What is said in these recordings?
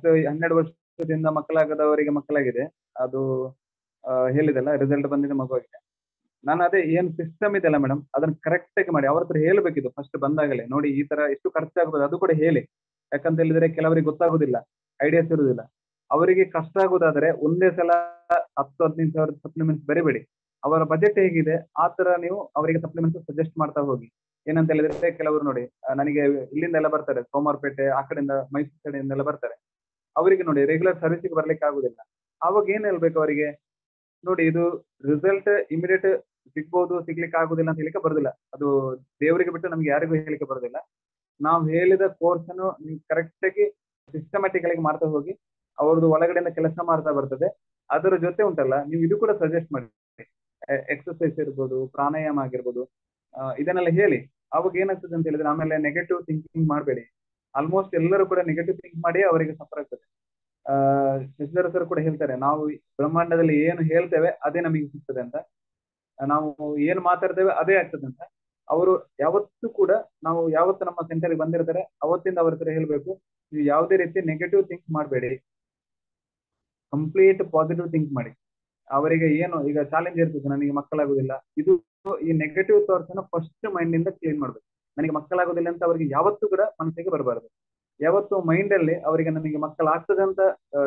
First ಹನ್ನೆರಡು ವರ್ಷದಿಂದ ಮಕ್ಕಳಾಗದವರಿಗೆ ಮಕ್ಕಳಾಗಿದೆ ಅದು ಆ, ಹೇಳಿದೆಲ್ಲ ರಿಸಲ್ಟ್ ಬಂದಿದೆ ಮಗುವಾಗಿದೆ ನಾನು ಅದೇ ಏನ್ ಸಿಸ್ಟಮ್ ಇದೆಲ್ಲ ಮೇಡಮ್ ಅದನ್ನ ಕರೆಕ್ಟ್ ಆಗಿ ಮಾಡಿ ಅವ್ರ ಹತ್ರ ಹೇಳ್ಬೇಕಿದ್ದು ಫಸ್ಟ್ ಬಂದಾಗಲೇ ನೋಡಿ ಈ ತರ ಎಷ್ಟು ಖರ್ಚಾಗ್ಬೋದು ಅದು ಕೂಡ ಹೇಳಿ ಯಾಕಂತ ಹೇಳಿದ್ರೆ ಕೆಲವರಿಗೆ ಗೊತ್ತಾಗುದಿಲ್ಲ ಐಡಿಯಾಸ್ ಇರುವುದಿಲ್ಲ ಅವರಿಗೆ ಕಷ್ಟ ಆಗುದಾದ್ರೆ ಒಂದೇ ಸಲ ಹತ್ತು ಹದಿನೈದು ಸಾವಿರದ ಸಪ್ಲಿಮೆಂಟ್ಸ್ ಬರಿಬೇಡಿ ಅವರ ಬಜೆಟ್ ಹೇಗಿದೆ ಆ ತರ ನೀವು ಅವರಿಗೆ ಸಪ್ಲಿಮೆಂಟ್ಸ್ ಸಜೆಸ್ಟ್ ಮಾಡ್ತಾ ಹೋಗಿ ಏನಂತ ಹೇಳಿದ್ರೆ ಕೆಲವರು ನೋಡಿ ಆ, ನನಗೆ ಇಲ್ಲಿಂದ ಎಲ್ಲ ಬರ್ತಾರೆ ಸೋಮವಾರಪೇಟೆ ಆ ಕಡೆಯಿಂದ ಮೈಸೂರು ಕಡೆಯಿಂದ ಎಲ್ಲ ಬರ್ತಾರೆ ಅವರಿಗೆ ನೋಡಿ ರೆಗ್ಯುಲರ್ ಸರ್ವಿಸ್ಗೆ ಬರ್ಲಿಕ್ಕೆ ಆಗುದಿಲ್ಲ ಅವಾಗ ಏನ್ ಹೇಳ್ಬೇಕು ಅವರಿಗೆ ನೋಡಿ ಇದು ರಿಸಲ್ಟ್ ಇಮಿಡಿಯೇಟ್ ಸಿಗ್ಬೋದು ಸಿಗ್ಲಿಕ್ಕೆ ಆಗುದಿಲ್ಲ ಅಂತ ಹೇಳಿಕ್ಕೆ ಬರುದಿಲ್ಲ ಅದು ದೇವರಿಗೆ ಬಿಟ್ಟು ನಮ್ಗೆ ಯಾರಿಗೂ ಹೇಳಿಕ್ಕೆ ಬರುದಿಲ್ಲ ನಾವು ಹೇಳಿದ ಕೋರ್ಸ್ ಅನ್ನು ನೀವು ಕರೆಕ್ಟ್ ಆಗಿ ಸಿಸ್ಟಮ್ಯಾಟಿಕ್ ಆಗಿ ಮಾಡ್ತಾ ಹೋಗಿ ಅವ್ರದ್ದು ಒಳಗಡೆಯಿಂದ ಕೆಲಸ ಮಾಡ್ತಾ ಬರ್ತದೆ ಅದರ ಜೊತೆ ಉಂಟಲ್ಲ ನೀವು ಇದು ಕೂಡ ಸಜೆಸ್ಟ್ ಮಾಡಿ ಎಕ್ಸರ್ಸೈಸ್ ಇರ್ಬೋದು ಪ್ರಾಣಾಯಾಮ ಆಗಿರ್ಬೋದು ಆ, ಇದನ್ನೆಲ್ಲ ಹೇಳಿ ಅವಾಗ ಏನಾಗ್ತದೆ ಅಂತ ಹೇಳಿದ್ರೆ ಆಮೇಲೆ ನೆಗೆಟಿವ್ ಥಿಂಕಿಂಗ್ ಮಾಡಬೇಡಿ ಆಲ್ಮೋಸ್ಟ್ ಎಲ್ಲರೂ ಕೂಡ ನೆಗೆಟಿವ್ ಥಿಂಕ್ ಮಾಡಿ ಅವರಿಗೆ ಸಫರ್ ಆಗ್ತದೆ ಆ ಶಶಿಧರ ಸರ್ ಕೂಡ ಹೇಳ್ತಾರೆ ನಾವು ಈ ಬ್ರಹ್ಮಾಂಡದಲ್ಲಿ ಏನು ಹೇಳ್ತೇವೆ ಅದೇ ನಮಗೆ ಸಿಗ್ತದೆ ಅಂತ ಆ, ನಾವು ಏನು ಮಾತಾಡ್ತೇವೆ ಅದೇ ಆಗ್ತದೆ ಅಂತ ಅವರು ಯಾವತ್ತೂ ಕೂಡ ನಾವು ಯಾವತ್ತು ನಮ್ಮ ಸೆಂಟರ್ಗೆ ಬಂದಿರ್ತಾರೆ ಅವತ್ತಿಂದ ಅವ್ರ ಹತ್ರ ಹೇಳ್ಬೇಕು ನೀವು ಯಾವುದೇ ರೀತಿ ನೆಗೆಟಿವ್ ಥಿಂಕ್ ಮಾಡಬೇಡಿ ಕಂಪ್ಲೀಟ್ ಪಾಸಿಟಿವ್ ಥಿಂಕ್ ಮಾಡಿ ಅವರಿಗೆ ಏನು ಈಗ ಚಾಲೆಂಜ್ ಇರ್ತದೆ ನನಗೆ ಮಕ್ಕಳಾಗುದಿಲ್ಲ ಇದು ಈ ನೆಗೆಟಿವ್ ಥಾಟ್ಸ್ ಅನ್ನ ಫಸ್ಟ್ ಮೈಂಡ್ ಇಂದ ಕ್ಲೀನ್ ಮಾಡ್ಬೇಕು ನನಗೆ ಮಕ್ಕಳಾಗೋದಿಲ್ಲ ಅಂತ ಅವರಿಗೆ ಯಾವತ್ತೂ ಕೂಡ ಮನಸ್ಸಿಗೆ ಬರಬಾರದು ಯಾವತ್ತು ಮೈಂಡ್ ಅಲ್ಲಿ ಅವರಿಗೆ ನನಗೆ ಮಕ್ಕಳಾಗ್ತದೆ ಅಂತ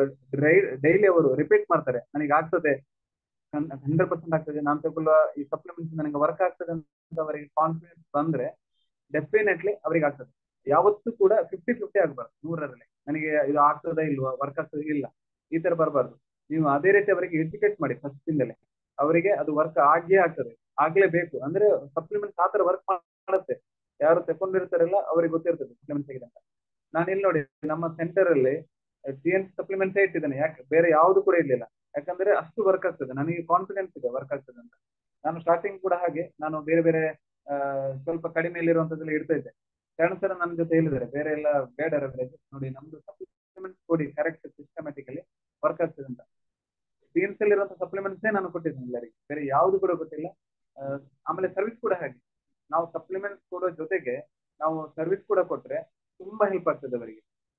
ಡೈಲಿ ಅವರು ರಿಪೀಟ್ ಮಾಡ್ತಾರೆ ನನಗೆ ಆಗ್ತದೆ ಹಂಡ್ರೆಡ್ ಪರ್ಸೆಂಟ್ ಆಗ್ತದೆ ನಾನು ತಗೊಳ್ಳುವ ಈ ಸಪ್ಲಿಮೆಂಟ್ಸ್ ನನಗೆ ವರ್ಕ್ ಆಗ್ತದೆ ಅಂತ ಅವರಿಗೆ ಕಾನ್ಫಿಡೆನ್ಸ್ ಬಂದ್ರೆ ಡೆಫಿನೆಟ್ಲಿ ಅವರಿಗೆ ಆಗ್ತದೆ ಯಾವತ್ತೂ ಕೂಡ ಫಿಫ್ಟಿ ಫಿಫ್ಟಿ ಆಗಬಾರ್ದು ನೂರರಲ್ಲಿ ನನಗೆ ಇದು ಆಗ್ತದ ಇಲ್ವಾ ವರ್ಕ್ ಆಗ್ತದೆ ಇಲ್ಲ ಈ ತರ ಬರಬಾರ್ದು ನೀವು ಅದೇ ರೀತಿ ಅವರಿಗೆ ಎಜುಕೇಟ್ ಮಾಡಿ ಫಸ್ಟ್ ಇಂದಲೇ ಅವರಿಗೆ ಅದು ವರ್ಕ್ ಆಗೇ ಆಗ್ತದೆ ಆಗ್ಲೇಬೇಕು ಅಂದ್ರೆ ಸಪ್ಲಿಮೆಂಟ್ಸ್ ಆ ತರ ವರ್ಕ್ ಮಾಡುತ್ತೆ ಯಾರು ತಗೊಂಡಿರ್ತಾರಲ್ಲ ಅವ್ರಿಗೆ ಗೊತ್ತಿರ್ತದೆ ಸಪ್ಲಿಮೆಂಟ್ಸ್ ಆಗಿದೆ ಅಂತ ನಾನು ಇಲ್ಲಿ ನೋಡಿ ನಮ್ಮ ಸೆಂಟರ್ ಅಲ್ಲಿ ಸಿ ಎನ್ ಸಪ್ಲಿಮೆಂಟ್ಸೇ ಇಟ್ಟಿದ್ದೇನೆ ಯಾಕೆ ಬೇರೆ ಯಾವುದು ಕೂಡ ಇರ್ಲಿಲ್ಲ ಯಾಕಂದ್ರೆ ಅಷ್ಟು ವರ್ಕ್ ಆಗ್ತದೆ ನನಗೆ ಕಾನ್ಫಿಡೆನ್ಸ್ ಇದೆ ವರ್ಕ್ ಆಗ್ತದೆ ಅಂತ ನಾನು ಸ್ಟಾರ್ಟಿಂಗ್ ಕೂಡ ಹಾಗೆ ನಾನು ಬೇರೆ ಬೇರೆ ಆ, ಸ್ವಲ್ಪ ಕಡಿಮೆಯಲ್ಲಿರುವಂತದ್ದೆಲ್ಲ ಇಡ್ತಾ ಇದ್ದೆ ಕಾರಣ ಸರ್ ನನ್ನ ಜೊತೆ ಹೇಳಿದ್ದಾರೆ ಬೇರೆ ಎಲ್ಲ ಬೇಡ ರೆವರೇಜ್ ನೋಡಿ ನಮ್ದು ಸಪ್ಲಿಮೆಂಟ್ಸ್ ಕೊಡಿ ಕರೆಕ್ಟ್ ಸಿಸ್ಟಮ್ಯಾಟಿಕಲಿ ವರ್ಕ್ ಆಗ್ತದೆ ಅಂತ ಸೀನ್ಸ್ ಅಲ್ಲಿರುವಂತ ಸಪ್ಲಿಮೆಂಟ್ಸೇ ನಾನು ಕೊಟ್ಟಿದ್ದೀನಿ ಎಲ್ಲರಿಗೆ ಬೇರೆ ಯಾವುದು ಕೂಡ ಗೊತ್ತಿಲ್ಲ ಆ, ಆಮೇಲೆ ಸರ್ವಿಸ್ ಕೂಡ ಹಾಗೆ ನಾವು ಸಪ್ಲಿಮೆಂಟ್ಸ್ ಕೊಡೋ ಜೊತೆಗೆ ನಾವು ಸರ್ವಿಸ್ ಕೂಡ ಕೊಟ್ರೆ ತುಂಬಾ ಹೆಲ್ಪ್ ಆಗ್ತದೆ ಅವರಿಗೆ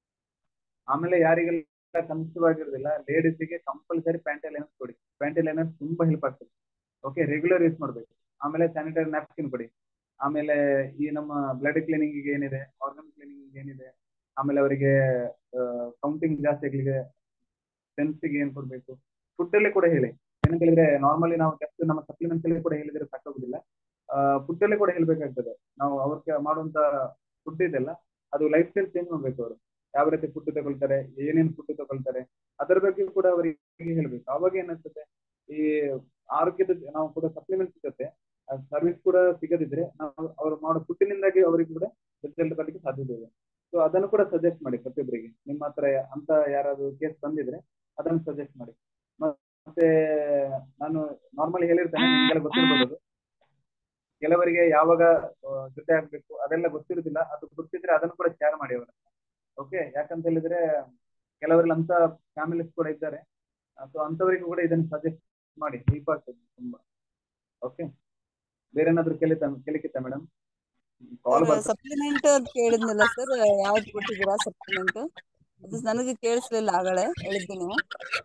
ಆಮೇಲೆ ಯಾರಿಗೆಲ್ಲ ಕನ್ಸಿವಾಗಿರೋದಿಲ್ಲ ಲೇಡೀಸಿಗೆ ಕಂಪಲ್ಸರಿ ಪ್ಯಾಂಟಲೈನರ್ಸ್ ಕೊಡಿ ಪ್ಯಾಂಟಲೈನರ್ಸ್ ತುಂಬಾ ಹೆಲ್ಪ್ ಆಗ್ತದೆ ಓಕೆ ರೆಗ್ಯುಲರ್ ಯೂಸ್ ಮಾಡ್ಬೇಕು ಆಮೇಲೆ ಸ್ಯಾನಿಟರಿ ನ್ಯಾಪ್ಕಿನ್ ಕೊಡಿ ಆಮೇಲೆ ಈ ನಮ್ಮ ಬ್ಲಡ್ ಕ್ಲೀನಿಂಗ್ ಏನಿದೆ ಆರ್ಗನ್ ಕ್ಲೀನಿಂಗ್ ಏನಿದೆ ಆಮೇಲೆ ಅವರಿಗೆ ಕೌಂಟಿಂಗ್ ಜಾಸ್ತಿ ಆಗ್ಲಿಕ್ಕೆ ಸೆನ್ಸಿಗೆ ಏನ್ ಕೊಡ್ಬೇಕು ಫುಡ್ ಅಲ್ಲಿ ಕೂಡ ಹೇಳಿ ಏನಂತ ಹೇಳಿದ್ರೆ ನಾರ್ಮಲಿ ನಾವು ಜಸ್ಟ್ ನಮ್ಮ ಸಪ್ಲಿಮೆಂಟ್ಸ್ ಅಲ್ಲಿ ಕೂಡ ಹೇಳಿದ್ರೆ ಸಾಕಾಗುದಿಲ್ಲ ಫುಡ್ ಅಲ್ಲಿ ಕೂಡ ಹೇಳ್ಬೇಕಾಗ್ತದೆ ನಾವು ಅವ್ರಿಗೆ ಮಾಡುವಂತ ಫುಡ್ ಇದೆಲ್ಲ ಅದು ಲೈಫ್ ಸ್ಟೈಲ್ ಚೇಂಜ್ ಮಾಡ್ಬೇಕು ಅವರು ಯಾವ ರೀತಿ ಫುಡ್ ತಗೊಳ್ತಾರೆ ಏನೇನ್ ಫುಡ್ ತಗೊಳ್ತಾರೆ ಅದರ ಬಗ್ಗೆ ಕೂಡ ಅವರಿಗೆ ಹೇಳ್ಬೇಕು ಅವಾಗ ಏನಾಗ್ತದೆ ಈ ಆರೋಗ್ಯದ ನಾವು ಕೂಡ ಸಪ್ಲಿಮೆಂಟ್ ಸಿಗುತ್ತೆ ಸರ್ವಿಸ್ ಕೂಡ ಸಿಗದಿದ್ರೆ ನಾವು ಅವ್ರು ಮಾಡೋ ಫುಡ್ಡಿನಿಂದಾಗಿ ಅವರಿಗೆ ಕೂಡ ರಿಸಲ್ಟ್ ಬರ್ಲಿಕ್ಕೆ ಸಾಧ್ಯತೆ ಇದೆ ಸೊ ಅದನ್ನು ಕೂಡ ಸಜೆಸ್ಟ್ ಮಾಡಿ ಪ್ರತಿಯೊಬ್ಬರಿಗೆ ನಿಮ್ಮ ಹತ್ರ ಅಂತ ಯಾರಾದ್ರೂ ಕೇಸ್ ಬಂದಿದ್ರೆ ಅದನ್ನು ಸಜೆಸ್ಟ್ ಮಾಡಿ ಮತ್ತೆ ನಾನು ನಾರ್ಮಲಿ ಹೇಳಿರ್ತೇನೆ ನಿಮ್ಗೆಲ್ಲ ಗೊತ್ತಿರ್ಬೋದು ಕೆಲವರಿಗೆ ಯಾವಾಗ ಆ, ಜೊತೆ ಆಗ್ಬೇಕು ಅದೆಲ್ಲ ಗೊತ್ತಿರುದಿಲ್ಲ ಅದು ಗೊತ್ತಿದ್ರೆ ಅದನ್ನು ಕೂಡ ಶೇರ್ ಮಾಡಿ ಅವರ ಓಕೆ ಯಾಕಂತ ಹೇಳಿದ್ರೆ ಕೆಲವರಲ್ಲಿ ಅಂತ ಫ್ಯಾಮಿಲೀಸ್ ಕೂಡ ಇದ್ದಾರೆ ಸೊ ಅಂತವರಿಗೂ ಕೂಡ ಇದನ್ನು ಸಜೆಸ್ಟ್ ಮಾಡಿ ಹೆಲ್ಪ್ ಆಗ್ತದೆ ತುಂಬಾ ಓಕೆ ಬೇರೆ ಏನಾದ್ರು ಕೇಳಿತ ಕೇಳಿಕಿತ್ತ ಮೇಡಮ್ ಕಾಲ್ ಸರ್ ಬರ್ತದೆ ಸಪ್ಲಿಮೆಂಟ್ ಅಂತ ಕೇಳಿದ್ನಲ್ಲ ಸರ್ ಯಾವ್ದು ಕೊಟ್ಟಿದ್ದೀರಾ ಸಪ್ಲಿಮೆಂಟ್ ಅದು ನನಗೆ ಕೇಳಿಸ್ಲಿಲ್ಲ ಆಗಲೇ ಹೇಳಿದ್ದು ನೀವು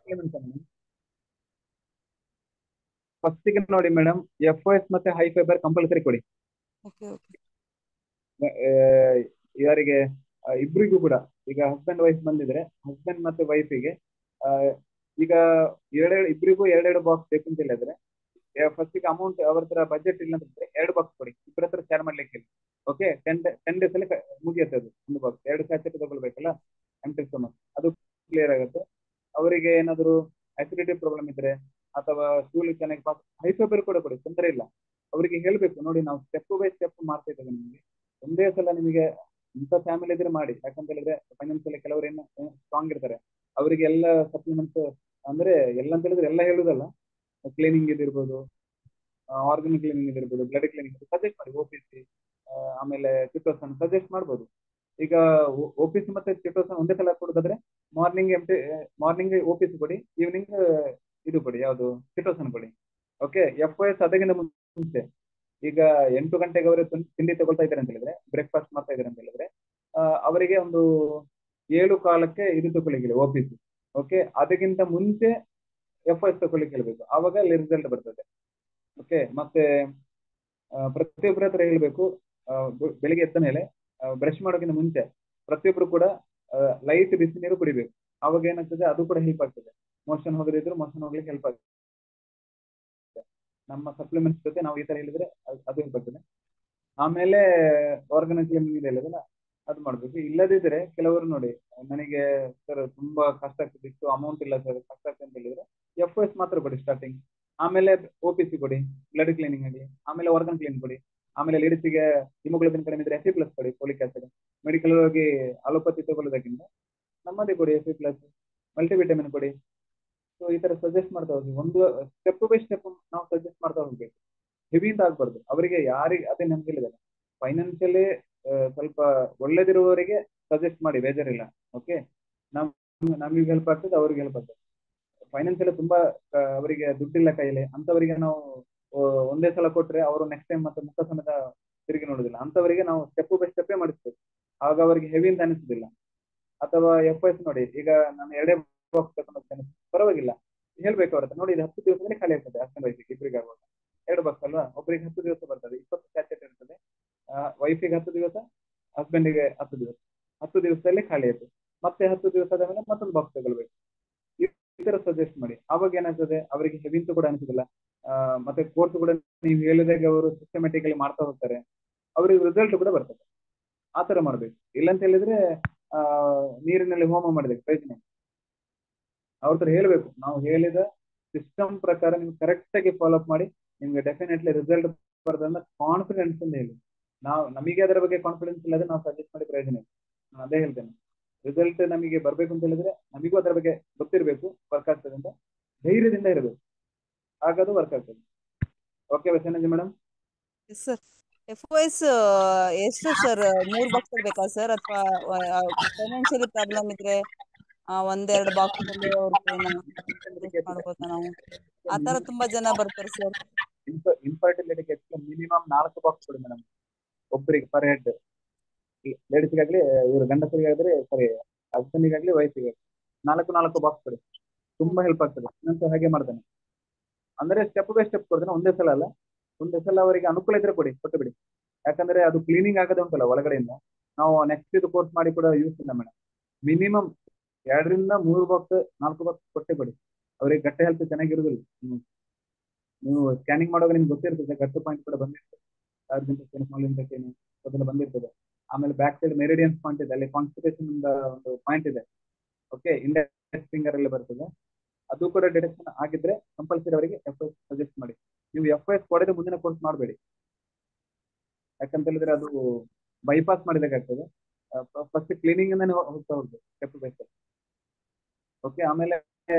ಫಸ್ಟಿಗೆ ನೋಡಿ ಮೇಡಮ್ ಎಫ್ ಎಸ್ ಮತ್ತೆ ಹೈ ಫೈಬರ್ ಕಂಪಲ್ಸರಿ ಕೊಡಿ ಓಕೆ ಓಕೆ ಆ, ಯಾರಿಗೆ ಆ, ಇಬ್ರಿಗೂ ಕೂಡ ಈಗ ಹಸ್ಬೆಂಡ್ ವೈಫ್ ಬಂದಿದ್ರೆ ಹಸ್ಬೆಂಡ್ ಮತ್ತೆ ವೈಫಿಗೆ ಈಗ ಎರಡೆರಡು ಇಬ್ರಿಗೂ ಎರಡೆರಡು ಬಾಕ್ಸ್ ಬೇಕು ಅಂತ ಹೇಳಿದ್ರೆ ಫಸ್ಟಿಗೆ ಅಮೌಂಟ್ ಅವ್ರ ಹತ್ರ ಬಜೆಟ್ ಇಲ್ಲ ಅಂತಂದ್ರೆ ಎರಡು ಬಾಕ್ಸ್ ಕೊಡಿ ಇಬ್ಬರ ಹತ್ರ ಶೇರ್ ಮಾಡ್ಲಿಕ್ಕೆ ಹೇಳಿ ಓಕೆ ಟೆನ್ ಟೆನ್ ಡೇಸ್ ಅಲ್ಲಿ ಕ- ಮುಗಿಯುತ್ತೆ ಅದು ಒಂದು ಬಾಕ್ಸ್ ಎರಡು ಸ್ಯಾಚೆಟ್ ತಗೊಳ್ಬೇಕಲ್ಲ ಎಂಟಿ ಸ್ಟಮಕ್ ಅದು ಕ್ಲಿಯರ್ ಆಗುತ್ತೆ ಅವರಿಗೆ ಏನಾದ್ರು ಅಸಿಡಿಟಿ ಪ್ರಾಬ್ಲಮ್ ಇದ್ರೆ ಅಥವಾ ಸ್ಟೂಲ್ ಚೆನ್ನಾಗಿ ಪಾಸ್ ಹೈ ಫೈಬರ್ ಕೂಡ ಕೊಡಿ ತೊಂದರೆ ಇಲ್ಲ ಅವರಿಗೆ ಹೇಳ್ಬೇಕು ನೋಡಿ ನಾವು ಸ್ಟೆಪ್ ಬೈ ಸ್ಟೆಪ್ ಮಾಡ್ತಾ ಇದ್ದೇವೆ ನಿಮಗೆ ಒಂದೇ ಸಲ ನಿಮಗೆ ಇಂಥ ಫ್ಯಾಮಿಲಿ ಇದ್ರೆ ಮಾಡಿ ಯಾಕಂತ ಹೇಳಿದ್ರೆ ಫೈನಾನ್ಸಿಯಲಿ ಕೆಲವರು ಏನು ಸ್ಟ್ರಾಂಗ್ ಇರ್ತಾರೆ ಅವರಿಗೆ ಎಲ್ಲ ಸಪ್ಲಿಮೆಂಟ್ಸ್ ಅಂದ್ರೆ ಎಲ್ಲ ಅಂತ ಹೇಳಿದ್ರೆ ಎಲ್ಲ ಹೇಳುದಲ್ಲ ಕ್ಲೀನಿಂಗ್ ಇದಿರ್ಬೋದು ಆರ್ಗನ್ ಕ್ಲೀನಿಂಗ್ ಇದಿರ್ಬೋದು ಬ್ಲಡ್ ಕ್ಲೀನಿಂಗ್ ಸಜೆಸ್ಟ್ ಮಾಡಿ ಒ ಪಿ ಸಿ ಆಮೇಲೆ ಚಿಟೋಸನ್ ಸಜೆಸ್ಟ್ ಮಾಡ್ಬೋದು ಈಗ ಒ ಪಿ ಸಿ ಮತ್ತೆ ಚಿಟೋಸನ್ ಒಂದೇ ಸಲ ಕೊಡೋದಾದ್ರೆ morning M T morning O P C ಕೊಡಿ ಈವ್ನಿಂಗ್ ಇದು ಕೊಡಿ ಯಾವುದು ಚಿಟೋಸನ್ ಕೊಡಿ ಓಕೆ ಎಫ್ ಐ ಎಸ್ ಅದಕ್ಕಿಂತ ಮುಂಚೆ ಈಗ ಎಂಟು ಗಂಟೆಗೆ ಅವರು ತಿಂಡಿ ತಗೊಳ್ತಾ ಇದ್ದಾರೆ ಅಂತ ಹೇಳಿದ್ರೆ ಬ್ರೇಕ್ಫಾಸ್ಟ್ ಮಾಡ್ತಾ ಇದ್ದಾರೆ ಅಂತ ಹೇಳಿದ್ರೆ ಆ, ಅವರಿಗೆ ಒಂದು ಏಳು ಕಾಲಕ್ಕೆ ಇದು ತಗೊಳ್ಳಿಕ್ಕೆ ಒ ಪಿ ಸಿ ಓಕೆ ಅದಕ್ಕಿಂತ ಮುಂಚೆ ಎಫ್ ಎಸ್ ತಗೊಳ್ಳಿಕ್ಕೆ ಹೇಳ್ಬೇಕು ಆವಾಗ ಅಲ್ಲಿ ರಿಸಲ್ಟ್ ಬರ್ತದೆ ಓಕೆ ಮತ್ತೆ ಆ, ಪ್ರತಿಯೊಬ್ಬರ ಹತ್ರ ಹೇಳ್ಬೇಕು ಆ, ಬೆ- ಬೆಳಿಗ್ಗೆ ಎದ್ದ ಮೇಲೆ ಬ್ರಷ್ ಮಾಡೋಕ್ಕಿಂತ ಮುಂಚೆ ಪ್ರತಿಯೊಬ್ರು ಕೂಡ ಲೈಟ್ ಬಿಸಿ ನೀರು ಕುಡಿಬೇಕು ಆವಾಗ ಏನಾಗ್ತದೆ ಅದು ಕೂಡ ಹೆಲ್ಪ್ ಆಗ್ತದೆ ಮೋಷನ್ ಹೋಗದಿದ್ರು ಮೋಷನ್ ಹೋಗ್ಲಿಕ್ಕೆ ಹೆಲ್ಪ್ ಆಗ್ತದೆ ನಮ್ಮ ಸಪ್ಲಿಮೆಂಟ್ಸ್ ಜೊತೆ ನಾವು ಈ ತರ ಹೇಳಿದ್ರೆ ಅದ್- ಅದು ಹೆಲ್ಪ್ ಆಗ್ತದೆ ಆಮೇಲೆ ಆರ್ಗನೈಸ್ ಕ್ಲೀನಿಂಗ್ ಇದೆ ಹೇಳಿದಲ್ಲ ಅದು ಮಾಡ್ಬೇಕು ಇಲ್ಲದಿದ್ರೆ ಕೆಲವರು ನೋಡಿ ನನಗೆ ಸರ್ ತುಂಬಾ ಕಷ್ಟ ಆಗ್ತದೆ ಇಷ್ಟು ಅಮೌಂಟ್ ಇಲ್ಲ ಸರ್ ಕಷ್ಟ ಆಗ್ತದೆ ಅಂತ ಹೇಳಿದ್ರೆ ಎಫ್ ಎಸ್ ಮಾತ್ರ ಕೊಡಿ ಸ್ಟಾರ್ಟಿಂಗ್ ಆಮೇಲೆ ಒ ಪಿ ಸಿ ಕೊಡಿ ಬ್ಲಡ್ ಕ್ಲೀನಿಂಗ್ ಆಗಿ ಆಮೇಲೆ ಆರ್ಗನ್ ಕ್ಲೀನ್ ಕೊಡಿ ಆಮೇಲೆ ಲೇಡೀಸಿಗೆ ಹಿಮೋಗ್ಲೋಬಿನ್ ಕಡಿಮೆ ಇದ್ರೆ ಎಫ್ ಪ್ಲಸ್ ಕೊಡಿ ಫೋಲಿಕ್ ಆಸಿಡ್ ಮೆಡಿಕಲ್ ಹೋಗಿ ಅಲೋಪತಿ ತಗೊಳ್ಳೋದಕ್ಕಿಂತ ನಮ್ಮದೇ ಕೊಡಿ ಎಫ್ ಪ್ಲಸ್ ಮಲ್ಟಿವಿಟಮಿನ್ ಕೊಡಿ ಸೊ ಈ ತರ ಸಜೆಸ್ಟ್ ಮಾಡ್ತಾ ಹೋಗಿ ಒಂದು ಸ್ಟೆಪ್ ಬೈ ಸ್ಟೆಪ್ ನಾವು ಸಜೆಸ್ಟ್ ಮಾಡ್ತಾ ಹೋಗ್ಬೇಕು ಹೆವಿ ಅಂತ ಆಗ್ಬಾರ್ದು ಅವರಿಗೆ ಯಾರಿಗೆ ಅದೇ ನಮ್ಗೆ ಹೇಳಿದಲ್ಲ ಫೈನಾನ್ಷಿಯಲಿ ಸ್ವಲ್ಪ ಒಳ್ಳೇದಿರುವವರಿಗೆ ಸಜೆಸ್ಟ್ ಮಾಡಿ ಬೇಜಾರಿಲ್ಲ ಓಕೆ ನಮ್ ನಮಗೆ ಹೆಲ್ಪ್ ಆಗ್ತದೆ ಅವ್ರಿಗೆ ಹೆಲ್ಪ್ ಆಗ್ತದೆ ಫೈನಾನ್ಷಿಯಲಿ ತುಂಬಾ ಆ, ಅವರಿಗೆ ದುಡ್ಡಿಲ್ಲ ಕೈಯಲ್ಲಿ ಅಂತವರಿಗೆ ನಾವು ಆ, ಒಂದೇ ಸಲ ಕೊಟ್ರೆ ಅವರು ನೆಕ್ಸ್ಟ್ ಟೈಮ್ ಮತ್ತೆ ಮುಖ ಸಮೇತ ತಿರುಗಿ ನೋಡುದಿಲ್ಲ ಅಂತವರಿಗೆ ನಾವು ಸ್ಟೆಪ್ ಬೈ ಸ್ಟೆಪ್ಪೇ ಮಾಡಿಸ್ಬೇಕು ಆಗ ಅವರಿಗೆ ಹೆವಿ ಅಂತ ಅನಿಸುದಿಲ್ಲ ಅಥವಾ ಎಫ್ ಎಸ್ ನೋಡಿ ಈಗ ನಾನು ಎರಡೇ ಬಾಕ್ಸ್ ತಗೊಂಡು ಹೋಗ್ತೇನೆ ಪರವಾಗಿಲ್ಲ ಹೇಳ್ಬೇಕು ಅವ್ರ ಹತ್ರ ನೋಡಿ ಇದು ಹತ್ತು ದಿವಸದಲ್ಲಿ ಖಾಲಿ ಆಗ್ತದೆ ಹಸ್ಬೆಂಡ್ ವೈಫಿಗೆ ಇಬ್ಬರಿಗೆ ಆಗುವಾಗ ಎರಡು ಬಾಕ್ಸ್ ಅಲ್ವಾ ಒಬ್ಬರಿಗೆ ಹತ್ತು ದಿವಸ ಬರ್ತದೆ ಇಪ್ಪತ್ತು ಸ್ಯಾಚೆಟ್ ಇರ್ತದೆ ವೈಫಿಗೆ ಹತ್ತು ದಿವಸ ಹಸ್ಬೆಂಡಿಗೆ ಹತ್ತು ದಿವಸ ಹತ್ತು ದಿವಸದಲ್ಲಿ ಖಾಲಿ ಆಯ್ತು ಮತ್ತೆ ಹತ್ತು ದಿವಸದ ಮೇಲೆ ಮತ್ತೊಂದು ಬಾಕ್ಸ್ ತಗೊಳ್ಬೇಕು ಈ ಈ ತರ ಸಜೆಸ್ಟ್ ಮಾಡಿ ಅವಾಗ ಏನಾಗ್ತದೆ ಅವರಿಗೆ ಹೆವಿಂತು ಕೂಡ ಅನಿಸುದಿಲ್ಲ ಆ, ಮತ್ತೆ ಕೋರ್ಸ್ ಕೂಡ ನೀವು ಹೇಳಿದಾಗ ಅವರು ಸಿಸ್ಟಮೆಟಿಕಲಿ ಮಾಡ್ತಾ ಹೋಗ್ತಾರೆ ಅವ್ರಿಗೆ ರಿಸಲ್ಟ್ ಕೂಡ ಬರ್ತದೆ ಆ ತರ ಮಾಡ್ಬೇಕು ಇಲ್ಲಂತ ಹೇಳಿದ್ರೆ ಆ ನೀರಿನಲ್ಲಿ ಹೋಮ ಮಾಡಿದಾಗ ಪ್ರಯೋಜನ ಇಲ್ಲ. ಅವ್ರ ಹತ್ರ ಹೇಳ್ಬೇಕು ನಾವು ಹೇಳಿದ ಸಿಸ್ಟಮ್ ಪ್ರಕಾರ ನೀವು ಕರೆಕ್ಟ್ ಆಗಿ ಫಾಲೋ ಅಪ್ ಮಾಡಿ ನಿಮ್ಗೆ ಡೆಫಿನೆಟ್ಲಿ ರಿಸಲ್ಟ್ ಬರ್ತದೆ ಕಾನ್ಫಿಡೆನ್ಸ್ ಅಂತ ಹೇಳಿ ನಾವು ನಮಗೆ ಅದರ ಬಗ್ಗೆ ಕಾನ್ಫಿಡೆನ್ಸ್ ಇಲ್ಲದೆ ನಾವು ಸಜೆಸ್ಟ್ ಮಾಡಿ ಪ್ರಯೋಜನ ಇಲ್ಲ ನಾನು ಅದೇ ಹೇಳ್ತೇನೆ ರಿಸಲ್ಟ್ ನಮಗೆ ಬರ್ಬೇಕು ಅಂತ ಹೇಳಿದ್ರೆ ನಮಗೂ ಅದರ ಬಗ್ಗೆ ಗೊತ್ತಿರಬೇಕು ವರ್ಕ್ ಆಗ್ತದೆ ಅಂತ ಧೈರ್ಯದಿಂದ ಇರಬೇಕು ಆಗದು ವರ್ಕ್ ಆಗ್ತದೆ ಓಕೆ ವಚನಜಿ ಮೇಡಮ್ ಸರ್ ಎಫ್ ಎಸ್ ಎಷ್ಟು ಸರ್ ಮೂರ್ ಬಾಕ್ಸ್ ಬೇಕಾ ಸರ್ ಅಥವಾ ಫೈನಾನ್ಷಿಯಲಿ ಪ್ರಾಬ್ಲಮ್ ಇದ್ರೆ ಆ, ಒಂದೆರಡು ಬಾಕ್ಸ್ ಅಲ್ಲಿ ಅವ್ರಿಗೆ ಮಾಡ್ಬೋದಾ ನಾವು ಆ ತರ ತುಂಬಾ ಜನ ಬರ್ತಾರೆ ಸರ್ ಇನ್ಫರ್ಟಿಲಿಟಿ ಕೇಸ್ಗೆ ಮಿನಿಮಮ್ ನಾಲ್ಕು ಬಾಕ್ಸ್ ಕೊಡಿ ಮೇಡಮ್ ಒಬ್ಬರಿಗೆ ಪರ್ ಹೆಡ್ ಲೇಡೀಸ್ಗಾಗ್ಲಿ ಇವರು ಗಂಡಸರಿಗಾದ್ರೆ ಸಾರಿ ಹಸ್ಬೆಂಡಿಗಾಗ್ಲಿ ವೈಫಿಗೆ ನಾಲ್ಕು ನಾಲ್ಕು ಬಾಕ್ಸ್ ಕೊಡಿ ತುಂಬಾ ಹೆಲ್ಪ್ ಆಗ್ತದೆ ಇನ್ನೊಂದು ಹಾಗೆ ಮಾಡ್ತೇನೆ ಅಂದ್ರೆ ಸ್ಟೆಪ್ ಬೈ ಸ್ಟೆಪ್ ಕೊಡ್ತೇನೆ ಒಂದೇ ಸಲ ಅಲ್ಲ ಒಂದೇ ಸಲ ಅವರಿಗೆ ಅನುಕೂಲ ಇದ್ರೆ ಕೊಡಿ ಕೊಟ್ಟು ಬಿಡಿ ಯಾಕಂದ್ರೆ ಅದು ಕ್ಲೀನಿಂಗ್ ಆಗದೆ ಉಂಟಲ್ಲ ಒಳಗಡೆಯಿಂದ ನಾವು ನೆಕ್ಸ್ಟ್ ಇದು ಕೋರ್ಸ್ ಮಾಡಿ ಕೂಡ ಯೂಸ್ ಇಲ್ಲ ಮೇಡಮ್ ಮಿನಿಮಮ್ ಎರಡರಿಂದ ಮೂರು ಬಾಕ್ಸ್ ನಾಲ್ಕು ಬಾಕ್ಸ್ ಕೊಟ್ಟೆ ಕೊಡಿ ಅವರಿಗೆ ಗಟ್ಟೆ ಹೆಲ್ತ್ ಚೆನ್ನಾಗಿರುದಿಲ್ಲ ಹ್ಮ್. ನೀವು ಸ್ಕ್ಯಾನಿಂಗ್ ಮಾಡುವಾಗ ನಿಮ್ಗೆ ಗೊತ್ತಿರ್ತದೆ ಗಟ್ಟು ಪಾಯಿಂಟ್ ಕೂಡ ಬಂದಿರ್ತದೆ ಅರ್ಜೆಂಟ್ ಸ್ಮಾಲ್ ಇಂಟೆಕ್ಟೇನು ಅದೆಲ್ಲ ಬಂದಿರ್ತದೆ ಆಮೇಲೆ ಬ್ಯಾಕ್ ಸೈಡ್ ಮೆರಿಡಿಯನ್ಸ್ ಪಾಯಿಂಟ್ ಇದೆ ಅಲ್ಲಿ ಕಾನ್ಸ್ಟಿಪೇಷನ್ ಒಂದು ಪಾಯಿಂಟ್ ಇದೆ ಓಕೆ ಇಂಡೆಕ್ಸ್ ಫಿಂಗರ್ ಅಲ್ಲಿ ಬರ್ತದೆ ಅದು ಕೂಡ ಡಿಟೆಕ್ಷನ್ ಆಗಿದ್ರೆ ಕಂಪಲ್ಸರಿ ಅವರಿಗೆ ಎಫ್ ಎಸ್ ಸಜೆಸ್ಟ್ ಮಾಡಿ ನೀವು ಎಫ್ ಎಸ್ ಕೊಡದೆ ಮುಂದಿನ ಕೋರ್ಸ್ ಮಾಡಬೇಡಿ ಯಾಕಂತ ಹೇಳಿದ್ರೆ ಅದು ಬೈಪಾಸ್ ಮಾಡಿದಾಗ್ತದೆ ಫಸ್ಟ್ ಕ್ಲೀನಿಂಗ್ ಇಂದಾನೆ ಹೋ- ಹೋಗ್ತಾ ಹೋಗ್ಬೇಕು ಸ್ಟೆಪ್ ಬೈ ಸ್ಟೆಪ್ ಓಕೆ ಆಮೇಲೆ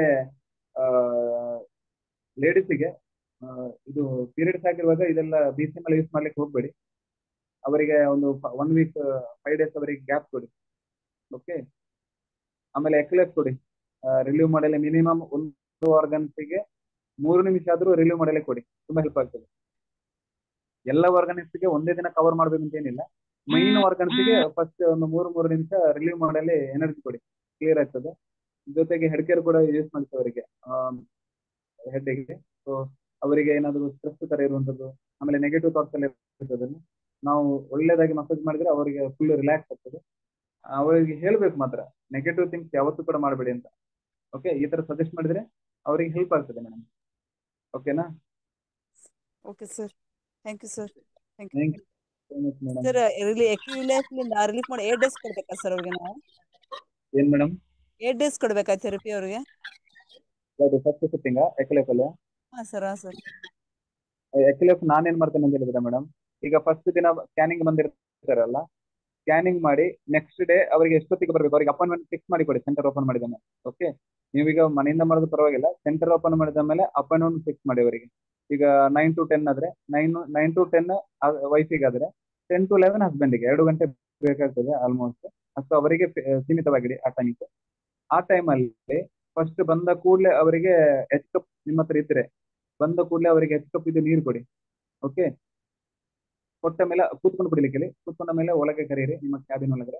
ಲೇಡೀಸಿಗೆ ಇದು ಪೀರಿಯಡ್ಸ್ ಆಗಿರುವಾಗ ಇದೆಲ್ಲ ಬಿ ಸಿ ಎಲ್ ಯೂಸ್ ಮಾಡ್ಲಿಕ್ಕೆ ಹೋಗ್ಬೇಡಿ ಅವರಿಗೆ ಒಂದು ಒನ್ ವೀಕ್ ಫೈವ್ ಡೇಸ್ ಅವರಿಗೆ ಗ್ಯಾಪ್ ಕೊಡಿ ಓಕೆ ಆಮೇಲೆ ಎಕ್ಲೆಸ್ ಕೊಡಿ ರಿಲೀವ್ ಮಾಡಲಿ ಮಿನಿಮಮ್ ಒಂದು ಆರ್ಗನ್ಸಿಗೆ ಮೂರು ನಿಮಿಷ ಆದ್ರೂ ರಿಲೀವ್ ಮಾಡಲೇ ಕೊಡಿ ತುಂಬಾ ಹೆಲ್ಪ್ ಆಗ್ತದೆ ಎಲ್ಲ ಆರ್ಗನ್ಸ್ಗೆ ಒಂದೇ ದಿನ ಕವರ್ ಮಾಡ್ಬೇಕು ಅಂತ ಏನಿಲ್ಲ ಮೈನ್ ಆರ್ಗನ್ಸ್ಗೆ ಫಸ್ಟ್ ಒಂದು ಮೂರು ಮೂರು ನಿಮಿಷ ರಿಲೀವ್ ಮಾಡಲಿ ಎನರ್ಜಿ ಕೊಡಿ ಕ್ಲಿಯರ್ ಆಗ್ತದೆ ಜೊತೆಗೆ ಹೆಡ್ ಕೇರ್ ಕೂಡ ಯೂಸ್ ಮಾಡ್ತೀವಿ ಅವರಿಗೆ ಹೆಡ್ಗೆ ಸೊ ಅವರಿಗೆ ಏನಾದ್ರು ಸ್ಟ್ರೆಸ್ ತರ ಇರುವಂತದ್ದು ಆಮೇಲೆ ನೆಗೆಟಿವ್ ಥಾಟ್ಸ್ ಎಲ್ಲ ಇರ್ತದೆ ನಾವು ಒಳ್ಳೇದಾಗಿ ಮಸಾಜ್ ಮಾಡಿದ್ರೆ ಅವರಿಗೆ ಫುಲ್ ರಿಲ್ಯಾಕ್ಸ್ ಆಗ್ತದೆ ಅವರಿಗೆ ಹೇಳ್ಬೇಕು ಮಾತ್ರ ನೆಗೆಟಿವ್ ಥಿಂಗ್ಸ್ ಯಾವತ್ತೂ ಕೂಡ ಮಾಡಬೇಡಿ ಅಂತ ಓಕೆ ಈ ತರ ಸಜೆಸ್ಟ್ ಮಾಡಿದ್ರೆ ಅವರಿಗೆ ಹೆಲ್ಪ್ ಆಗ್ತದೆ ಮೇಡಮ್ ಓಕೆನಾ okay sir thank you sir thank thank you you so much madam sir really ರಿಲೀಫ್ಲಿಂದ ರಿಲೀಫ್ ಮಾಡಿ ಏಟ್ ಡೇಸ್ ಕೊಡ್ಬೇಕಾ ಸರ್ ಅವ್ರಿಗೆ ನಾವು ಏನ್ ಮೇಡಮ್ ಏಟ್ ಡೇಸ್ ಕೊಡ್ಬೇಕಾ ಥೆರಪಿ ಅವ್ರಿಗೆ ಅದು ಫಸ್ಟ್ ಸಿಟ್ಟಿಂಗ ಎಕ್ಲೆಫಲ್ ಹಾ ಸರ್ ಹಾ ಸರ್ ಎಕ್ಲೆಫ್ ನಾನೇನ್ ಮಾಡ್ತೇನೆ ಅಂತ ಹೇಳಿದ್ರೆ ಮೇಡಮ್ ಈಗ ಫಸ್ಟ್ ದಿನ ಸ್ಕ್ಯಾನಿಂಗ್ ಬಂದಿರ್ತಾರಲ್ಲ ಸ್ಕ್ಯಾನಿಂಗ್ ಮಾಡಿ ನೆಕ್ಸ್ಟ್ ಡೇ ಅವರಿಗೆ ಎಷ್ಟೊತ್ತಿಗೆ ಬರ್ಬೇಕು ಅವರಿಗೆ ಅಪಾಯಿಂಟ್ಮೆಂಟ್ ಫಿಕ್ಸ್ ಮಾಡಿ ಕೊಡಿ ಸೆಂಟರ್ ಓಪನ್ ಮಾಡಿದ ಮೇಲೆ ಓಕೆ ನೀವೀಗ ಮನೆಯಿಂದ ಮಾಡೋದು ಪರವಾಗಿಲ್ಲ ಸೆಂಟರ್ ಓಪನ್ ಮಾಡಿದ ಮೇಲೆ ಅಪಾಯಿಂಟ್ಮೆಂಟ್ ಫಿಕ್ಸ್ ಮಾಡಿ ಅವರಿಗೆ ಈಗ ನೈನ್ ಟು ಟೆನ್ ಆದ್ರೆ ನೈನ್ ನೈನ್ ಟು ಟೆನ್ ವೈಫಿಗೆ ಆದ್ರೆ ಟೆನ್ ಟು ಲೆವೆನ್ ಹಸ್ಬೆಂಡಿಗೆ ಎರಡು ಗಂಟೆ ಬೇಕಾಗ್ತದೆ ಆಲ್ಮೋಸ್ಟ್ ಅಷ್ಟು ಅವರಿಗೆ ಸೀಮಿತವಾಗಿಡಿ ಆ ಟೈಮಿಗೆ ಆ ಟೈಮಲ್ಲಿ ಫಸ್ಟ್ ಬಂದ ಕೂಡಲೇ ಅವರಿಗೆ ಎಚ್ ಕಪ್ ನಿಮ್ಮ ಹತ್ರ ಇದ್ರೆ ಬಂದ ಕೂಡಲೇ ಅವರಿಗೆ ಎಚ್ ಕಪ್ ಇದು ನೀರು ಕೊಡಿ ಓಕೆ ಕೊಟ್ಟ ಮೇಲೆ ಕೂತ್ಕೊಂಡು ಬಿಡ್ಲಿಕ್ಕೆ ಹೇಳಿ ಕೂತ್ಕೊಂಡ ಮೇಲೆ ಒಳಗೆ ಕರೀರಿ ನಿಮ್ಮ ಕ್ಯಾಬಿನ್ ಒಳಗಡೆ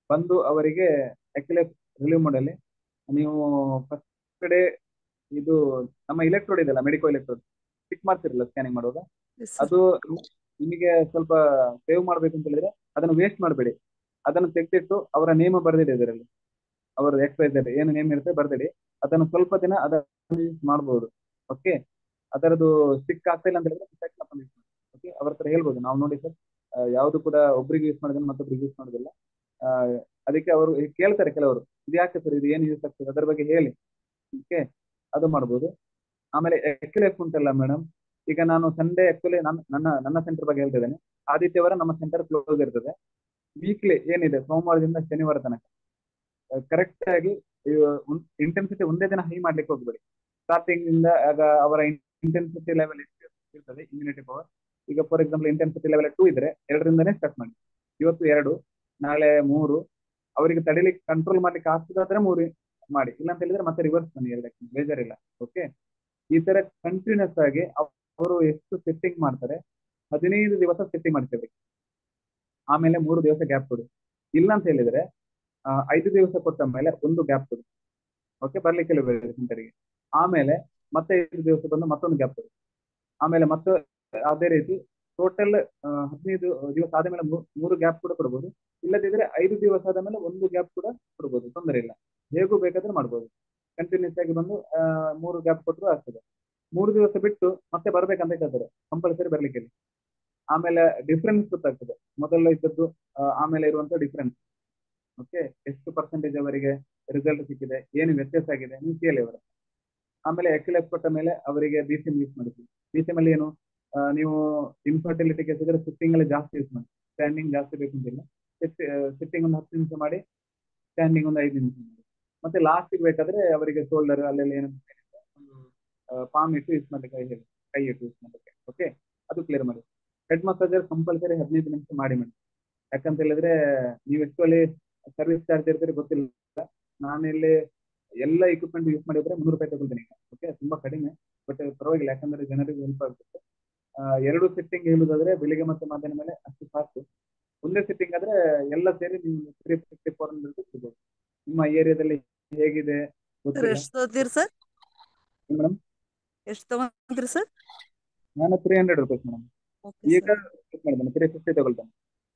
ಬಂದು ಅವರಿಗೆ ಎಕ್ಲೆಫ್ ರಿಲೀವ್ ಮಾಡಲಿ ನೀವು ಫಸ್ಟ್ ಕಡೆ ಇದು ನಮ್ಮ ಇಲೆಕ್ಟ್ರೋಡ್ ಇದೆಯಲ್ಲ ಮೆಡಿಕೋ ಇಲೆಕ್ಟ್ರೋಡ್ ಪಿಕ್ ಮಾಡ್ತಿರಲ್ಲ ಸ್ಕ್ಯಾನಿಂಗ್ ಮಾಡುವಾಗ Yes, sir. ಅದು ನಿಮಗೆ ಸ್ವಲ್ಪ ಸೇವ್ ಮಾಡ್ಬೇಕು ಅಂತ ಹೇಳಿದ್ರೆ ಅದನ್ನು ವೇಸ್ಟ್ ಮಾಡಬೇಡಿ ಅದನ್ನು ತೆಗೆದಿಟ್ಟು ಅವರ ನೇಮ ಬರೆದಿಡಿ ಇದರಲ್ಲಿ ಅವರ ಎಕ್ಸೈಸ್ ಏನು ನೇಮ್ ಇರುತ್ತೆ ಬರ್ದಿಡಿ ಅದನ್ನು ಸ್ವಲ್ಪ ದಿನ ಅದನ್ನು ಯೂಸ್ ಮಾಡ್ಬೋದು ಓಕೆ ಅದರದ್ದು ಸ್ಟಿಕ್ ಆಗ್ತಾ ಇಲ್ಲ ಅಂತ ಹೇಳಿದ್ರೆ ಓಕೆ ಅವ್ರ ಹತ್ರ ಹೇಳ್ಬೋದು ನಾವು ನೋಡಿ ಸರ್ ಯಾವುದು ಕೂಡ ಒಬ್ರಿಗೆ ಯೂಸ್ ಮಾಡಿದ್ರೆ ಮತ್ತೊಬ್ರಿಗೆ ಯೂಸ್ ಮಾಡೋದಿಲ್ಲ ಆ, ಅದಕ್ಕೆ ಅವರು ಕೇಳ್ತಾರೆ ಕೆಲವರು ಇದು ಯಾಕೆ ಸರ್ ಇದು ಏನು ಯೂಸ್ ಆಗ್ತದೆ ಅದರ ಬಗ್ಗೆ ಹೇಳಿ ಓಕೆ ಅದು ಮಾಡ್ಬೋದು ಆಮೇಲೆ ಎಕ್ಯುಲೆಫ್ ಉಂಟಲ್ಲ ಮೇಡಮ್ ಈಗ ನಾನು ಸಂಡೇ ಆಕ್ಚುಲಿ ನನ್ನ ನನ್ನ ನನ್ನ ಸೆಂಟರ್ ಬಗ್ಗೆ ಹೇಳ್ತಿದ್ದೇನೆ ಆದಿತ್ಯವಾರ ನಮ್ಮ ಸೆಂಟರ್ ಕ್ಲೋಸ್ ಇರ್ತದೆ ವೀಕ್ಲಿ ಏನಿದೆ ಸೋಮವಾರದಿಂದ ಶನಿವಾರ ತನಕ ಕರೆಕ್ಟ್ ಆಗಿ ಇಂಟೆನ್ಸಿಟಿ ಒಂದೇ ದಿನ ಹೈ ಮಾಡ್ಲಿಕ್ಕೆ ಹೋಗ್ಬೇಡಿ ಸ್ಟಾರ್ಟಿಂಗ್ ಇಂದ ಆಗ ಅವರ ಇಂಟೆನ್ಸಿಟಿ ಲೆವೆಲ್ ಎಷ್ಟು ಇರ್ತದೆ ಇಮ್ಯುನಿಟಿ ಪವರ್ ಈಗ for example intensity level two ಇದ್ರೆ ಎರಡರಿಂದನೇ ಸ್ಟಾರ್ಟ್ ಮಾಡಿ ಇವತ್ತು ಎರಡು ನಾಳೆ ಮೂರು ಅವರಿಗೆ ತಡಿಲಿಕ್ಕೆ ಕಂಟ್ರೋಲ್ ಮಾಡ್ಲಿಕ್ಕೆ ಆಗ್ತದಾದ್ರೆ ಮೂರು ಮಾಡಿ ಇಲ್ಲ ಅಂತ ಹೇಳಿದ್ರೆ ಮತ್ತೆ ರಿವರ್ಸ್ ಬನ್ನಿ ಎರಡಕ್ಕೆ ಬೇಜಾರಿಲ್ಲ ಓಕೆ ಈ ತರ ಕಂಟಿನ್ಯೂಸ್ ಆಗಿ ಅವರು ಎಷ್ಟು ಸೆಟ್ಟಿಂಗ್ ಮಾಡ್ತಾರೆ ಹದಿನೈದು ದಿವಸ ಸೆಟ್ಟಿಂಗ್ ಮಾಡ್ತೇವೆ ಆಮೇಲೆ ಮೂರು ದಿವಸ ಗ್ಯಾಪ್ ಕೊಡಿ ಇಲ್ಲ ಅಂತ ಹೇಳಿದ್ರೆ ಆ, ಐದು ದಿವಸ ಕೊಟ್ಟ ಮೇಲೆ ಒಂದು ಗ್ಯಾಪ್ ಕೊಡಿ ಓಕೆ ಬರ್ಲಿಕ್ಕೆ ಸೆಂಟರ್ಗೆ ಆಮೇಲೆ ಮತ್ತೆ ಐದು ದಿವಸ ಬಂದು ಮತ್ತೊಂದು ಗ್ಯಾಪ್ ಕೊಡಿ ಆಮೇಲೆ ಮತ್ತೆ ಅದೇ ರೀತಿ ಟೋಟಲ್ ಹದಿನೈದು ದಿವಸ ಆದ ಮೇಲೆ ಮೂರು ಗ್ಯಾಪ್ ಕೂಡ ಕೊಡ್ಬೋದು ಇಲ್ಲದಿದ್ರೆ ಐದು ದಿವಸ ಆದ ಮೇಲೆ ಒಂದು ಗ್ಯಾಪ್ ಕೂಡ ಕೊಡ್ಬೋದು ತೊಂದರೆ ಇಲ್ಲ ಹೇಗೂ ಬೇಕಾದ್ರೆ ಮಾಡ್ಬೋದು ಕಂಟಿನ್ಯೂಸ್ ಆಗಿ ಬಂದು ಆ, ಮೂರು ಗ್ಯಾಪ್ ಕೊಟ್ಟರು ಆಗ್ತದೆ ಮೂರು ದಿವಸ ಬಿಟ್ಟು ಮತ್ತೆ ಬರ್ಬೇಕಂತ ಹೇಳ್ತಾರೆ ಕಂಪಲ್ಸರಿ ಬರ್ಲಿಕ್ಕೆ ಹೇಳಿ. ಆಮೇಲೆ ಡಿಫ್ರೆನ್ಸ್ ಗೊತ್ತಾಗ್ತದೆ ಮೊದಲ ಇದ್ದದ್ದು ಆ, ಆಮೇಲೆ ಇರುವಂತ ಡಿಫ್ರೆನ್ಸ್ ಓಕೆ ಎಷ್ಟು ಪರ್ಸೆಂಟೇಜ್ ಅವರಿಗೆ ರಿಸಲ್ಟ್ ಸಿಕ್ಕಿದೆ ಏನು ವ್ಯತ್ಯಾಸ ಆಗಿದೆ ನೀವು ಕೇಳಿ ಅವರ ಆಮೇಲೆ ಎಕ್ಯುಲೆಫ್ ಕೊಟ್ಟ ಮೇಲೆ ಅವರಿಗೆ ಬಿ ಸಿ ಎಂ ಯೂಸ್ ಮಾಡಿದ್ವಿ ಬಿ ಸಿ ಎಂ ಅಲ್ಲಿ ಏನು ಆ, ನೀವು ಇನ್ಫರ್ಟಿಲಿಟಿ ಕೇಸ್ ಇದ್ರೆ ಸಿಟ್ಟಿಂಗ್ ಅಲ್ಲಿ ಜಾಸ್ತಿ ಯೂಸ್ ಮಾಡಿ ಸ್ಟ್ಯಾಂಡಿಂಗ್ ಜಾಸ್ತಿ ಬೇಕು ಅಂತಿಲ್ಲ ಸಿಟ್ಟಿಂಗ್ ಒಂದು ಹತ್ತು ನಿಮಿಷ ಮಾಡಿ ಸ್ಟ್ಯಾಂಡಿಂಗ್ ಒಂದು ಐದು ನಿಮಿಷ ಮಾಡಿ ಮತ್ತೆ ಲಾಸ್ಟ್ ಬೇಕಾದ್ರೆ ಅವರಿಗೆ ಶೋಲ್ಡರ್ ಅಲ್ಲೆಲ್ಲ ಏನು ಒಂದು ಪಾಮ್ ಇಟ್ಟು ಯೂಸ್ ಮಾಡ್ಲಿಕ್ಕೆ ಹೇಳಿ ಕೈ ಇಟ್ಟು ಯೂಸ್ ಮಾಡ್ಲಿಕ್ಕೆ ಓಕೆ ಅದು ಕ್ಲಿಯರ್ ಮಾಡಿ ಹೆಡ್ ಮಸಾಜರ್ ಕಂಪಲ್ಸರಿ ಹದಿನೈದು ನಿಮಿಷ ಮಾಡಿ ಮೇಡಮ್ ಯಾಕಂತ ಹೇಳಿದ್ರೆ ನೀವು ಆಕ್ಚುಲಿ ಸರ್ವಿಸ್ ಚಾರ್ಜ್ ಇರ್ತೀರಿ ಗೊತ್ತಿಲ್ಲ ನಾನು ಇಲ್ಲಿ ಎಲ್ಲ ಇಕ್ವಿಪ್ಮೆಂಟ್ ಯೂಸ್ ಮಾಡಿದ್ರೆ ಮುನ್ನೂರು ರೂಪಾಯಿ ತಗೊಳ್ತೀನಿ ಓಕೆ ತುಂಬಾ ಕಡಿಮೆ ಬಟ್ ಪರವಾಗಿಲ್ಲ ಯಾಕಂದ್ರೆ ಜನರಿಗೆ ಹೆಲ್ಪ್ ಆಗುತ್ತೆ ಆ, ಎರಡು ಸಿಟ್ಟಿಂಗ್ ಹೇಳುದಾದ್ರೆ ಬೆಳಿಗ್ಗೆ ಮತ್ತು ಮಧ್ಯಾಹ್ನ ಮೇಲೆ ಅಷ್ಟು ಸಾಕು ಒಂದೇ ಸಿಟ್ಟಿಂಗ್ ಆದ್ರೆ ಎಲ್ಲ ಸೇರಿ ನೀವು ತ್ರೀ ಫಿಫ್ಟಿ ಫೋರ್ ಹಂಡ್ರೆಡ್ ಸಿಗ್ಬೋದು ನಿಮ್ಮ ಏರಿಯಾದಲ್ಲಿ ಹೇಗಿದೆ ಸರ್ ಗೊತ್ತಿಲ್ಲ ಎಷ್ಟು ತಗೋತೀರಿ ಸರ್ ಮೇಡಮ್ ಎಷ್ಟು ತಗೊಂತೀರಿ ಸರ್ ನಾನು three hundred rupees madam okay ಈಗ ಮಾಡಿದ್ದೇನೆ ತ್ರೀ ಫಿಫ್ಟಿ ತಗೊಳ್ತೇನೆ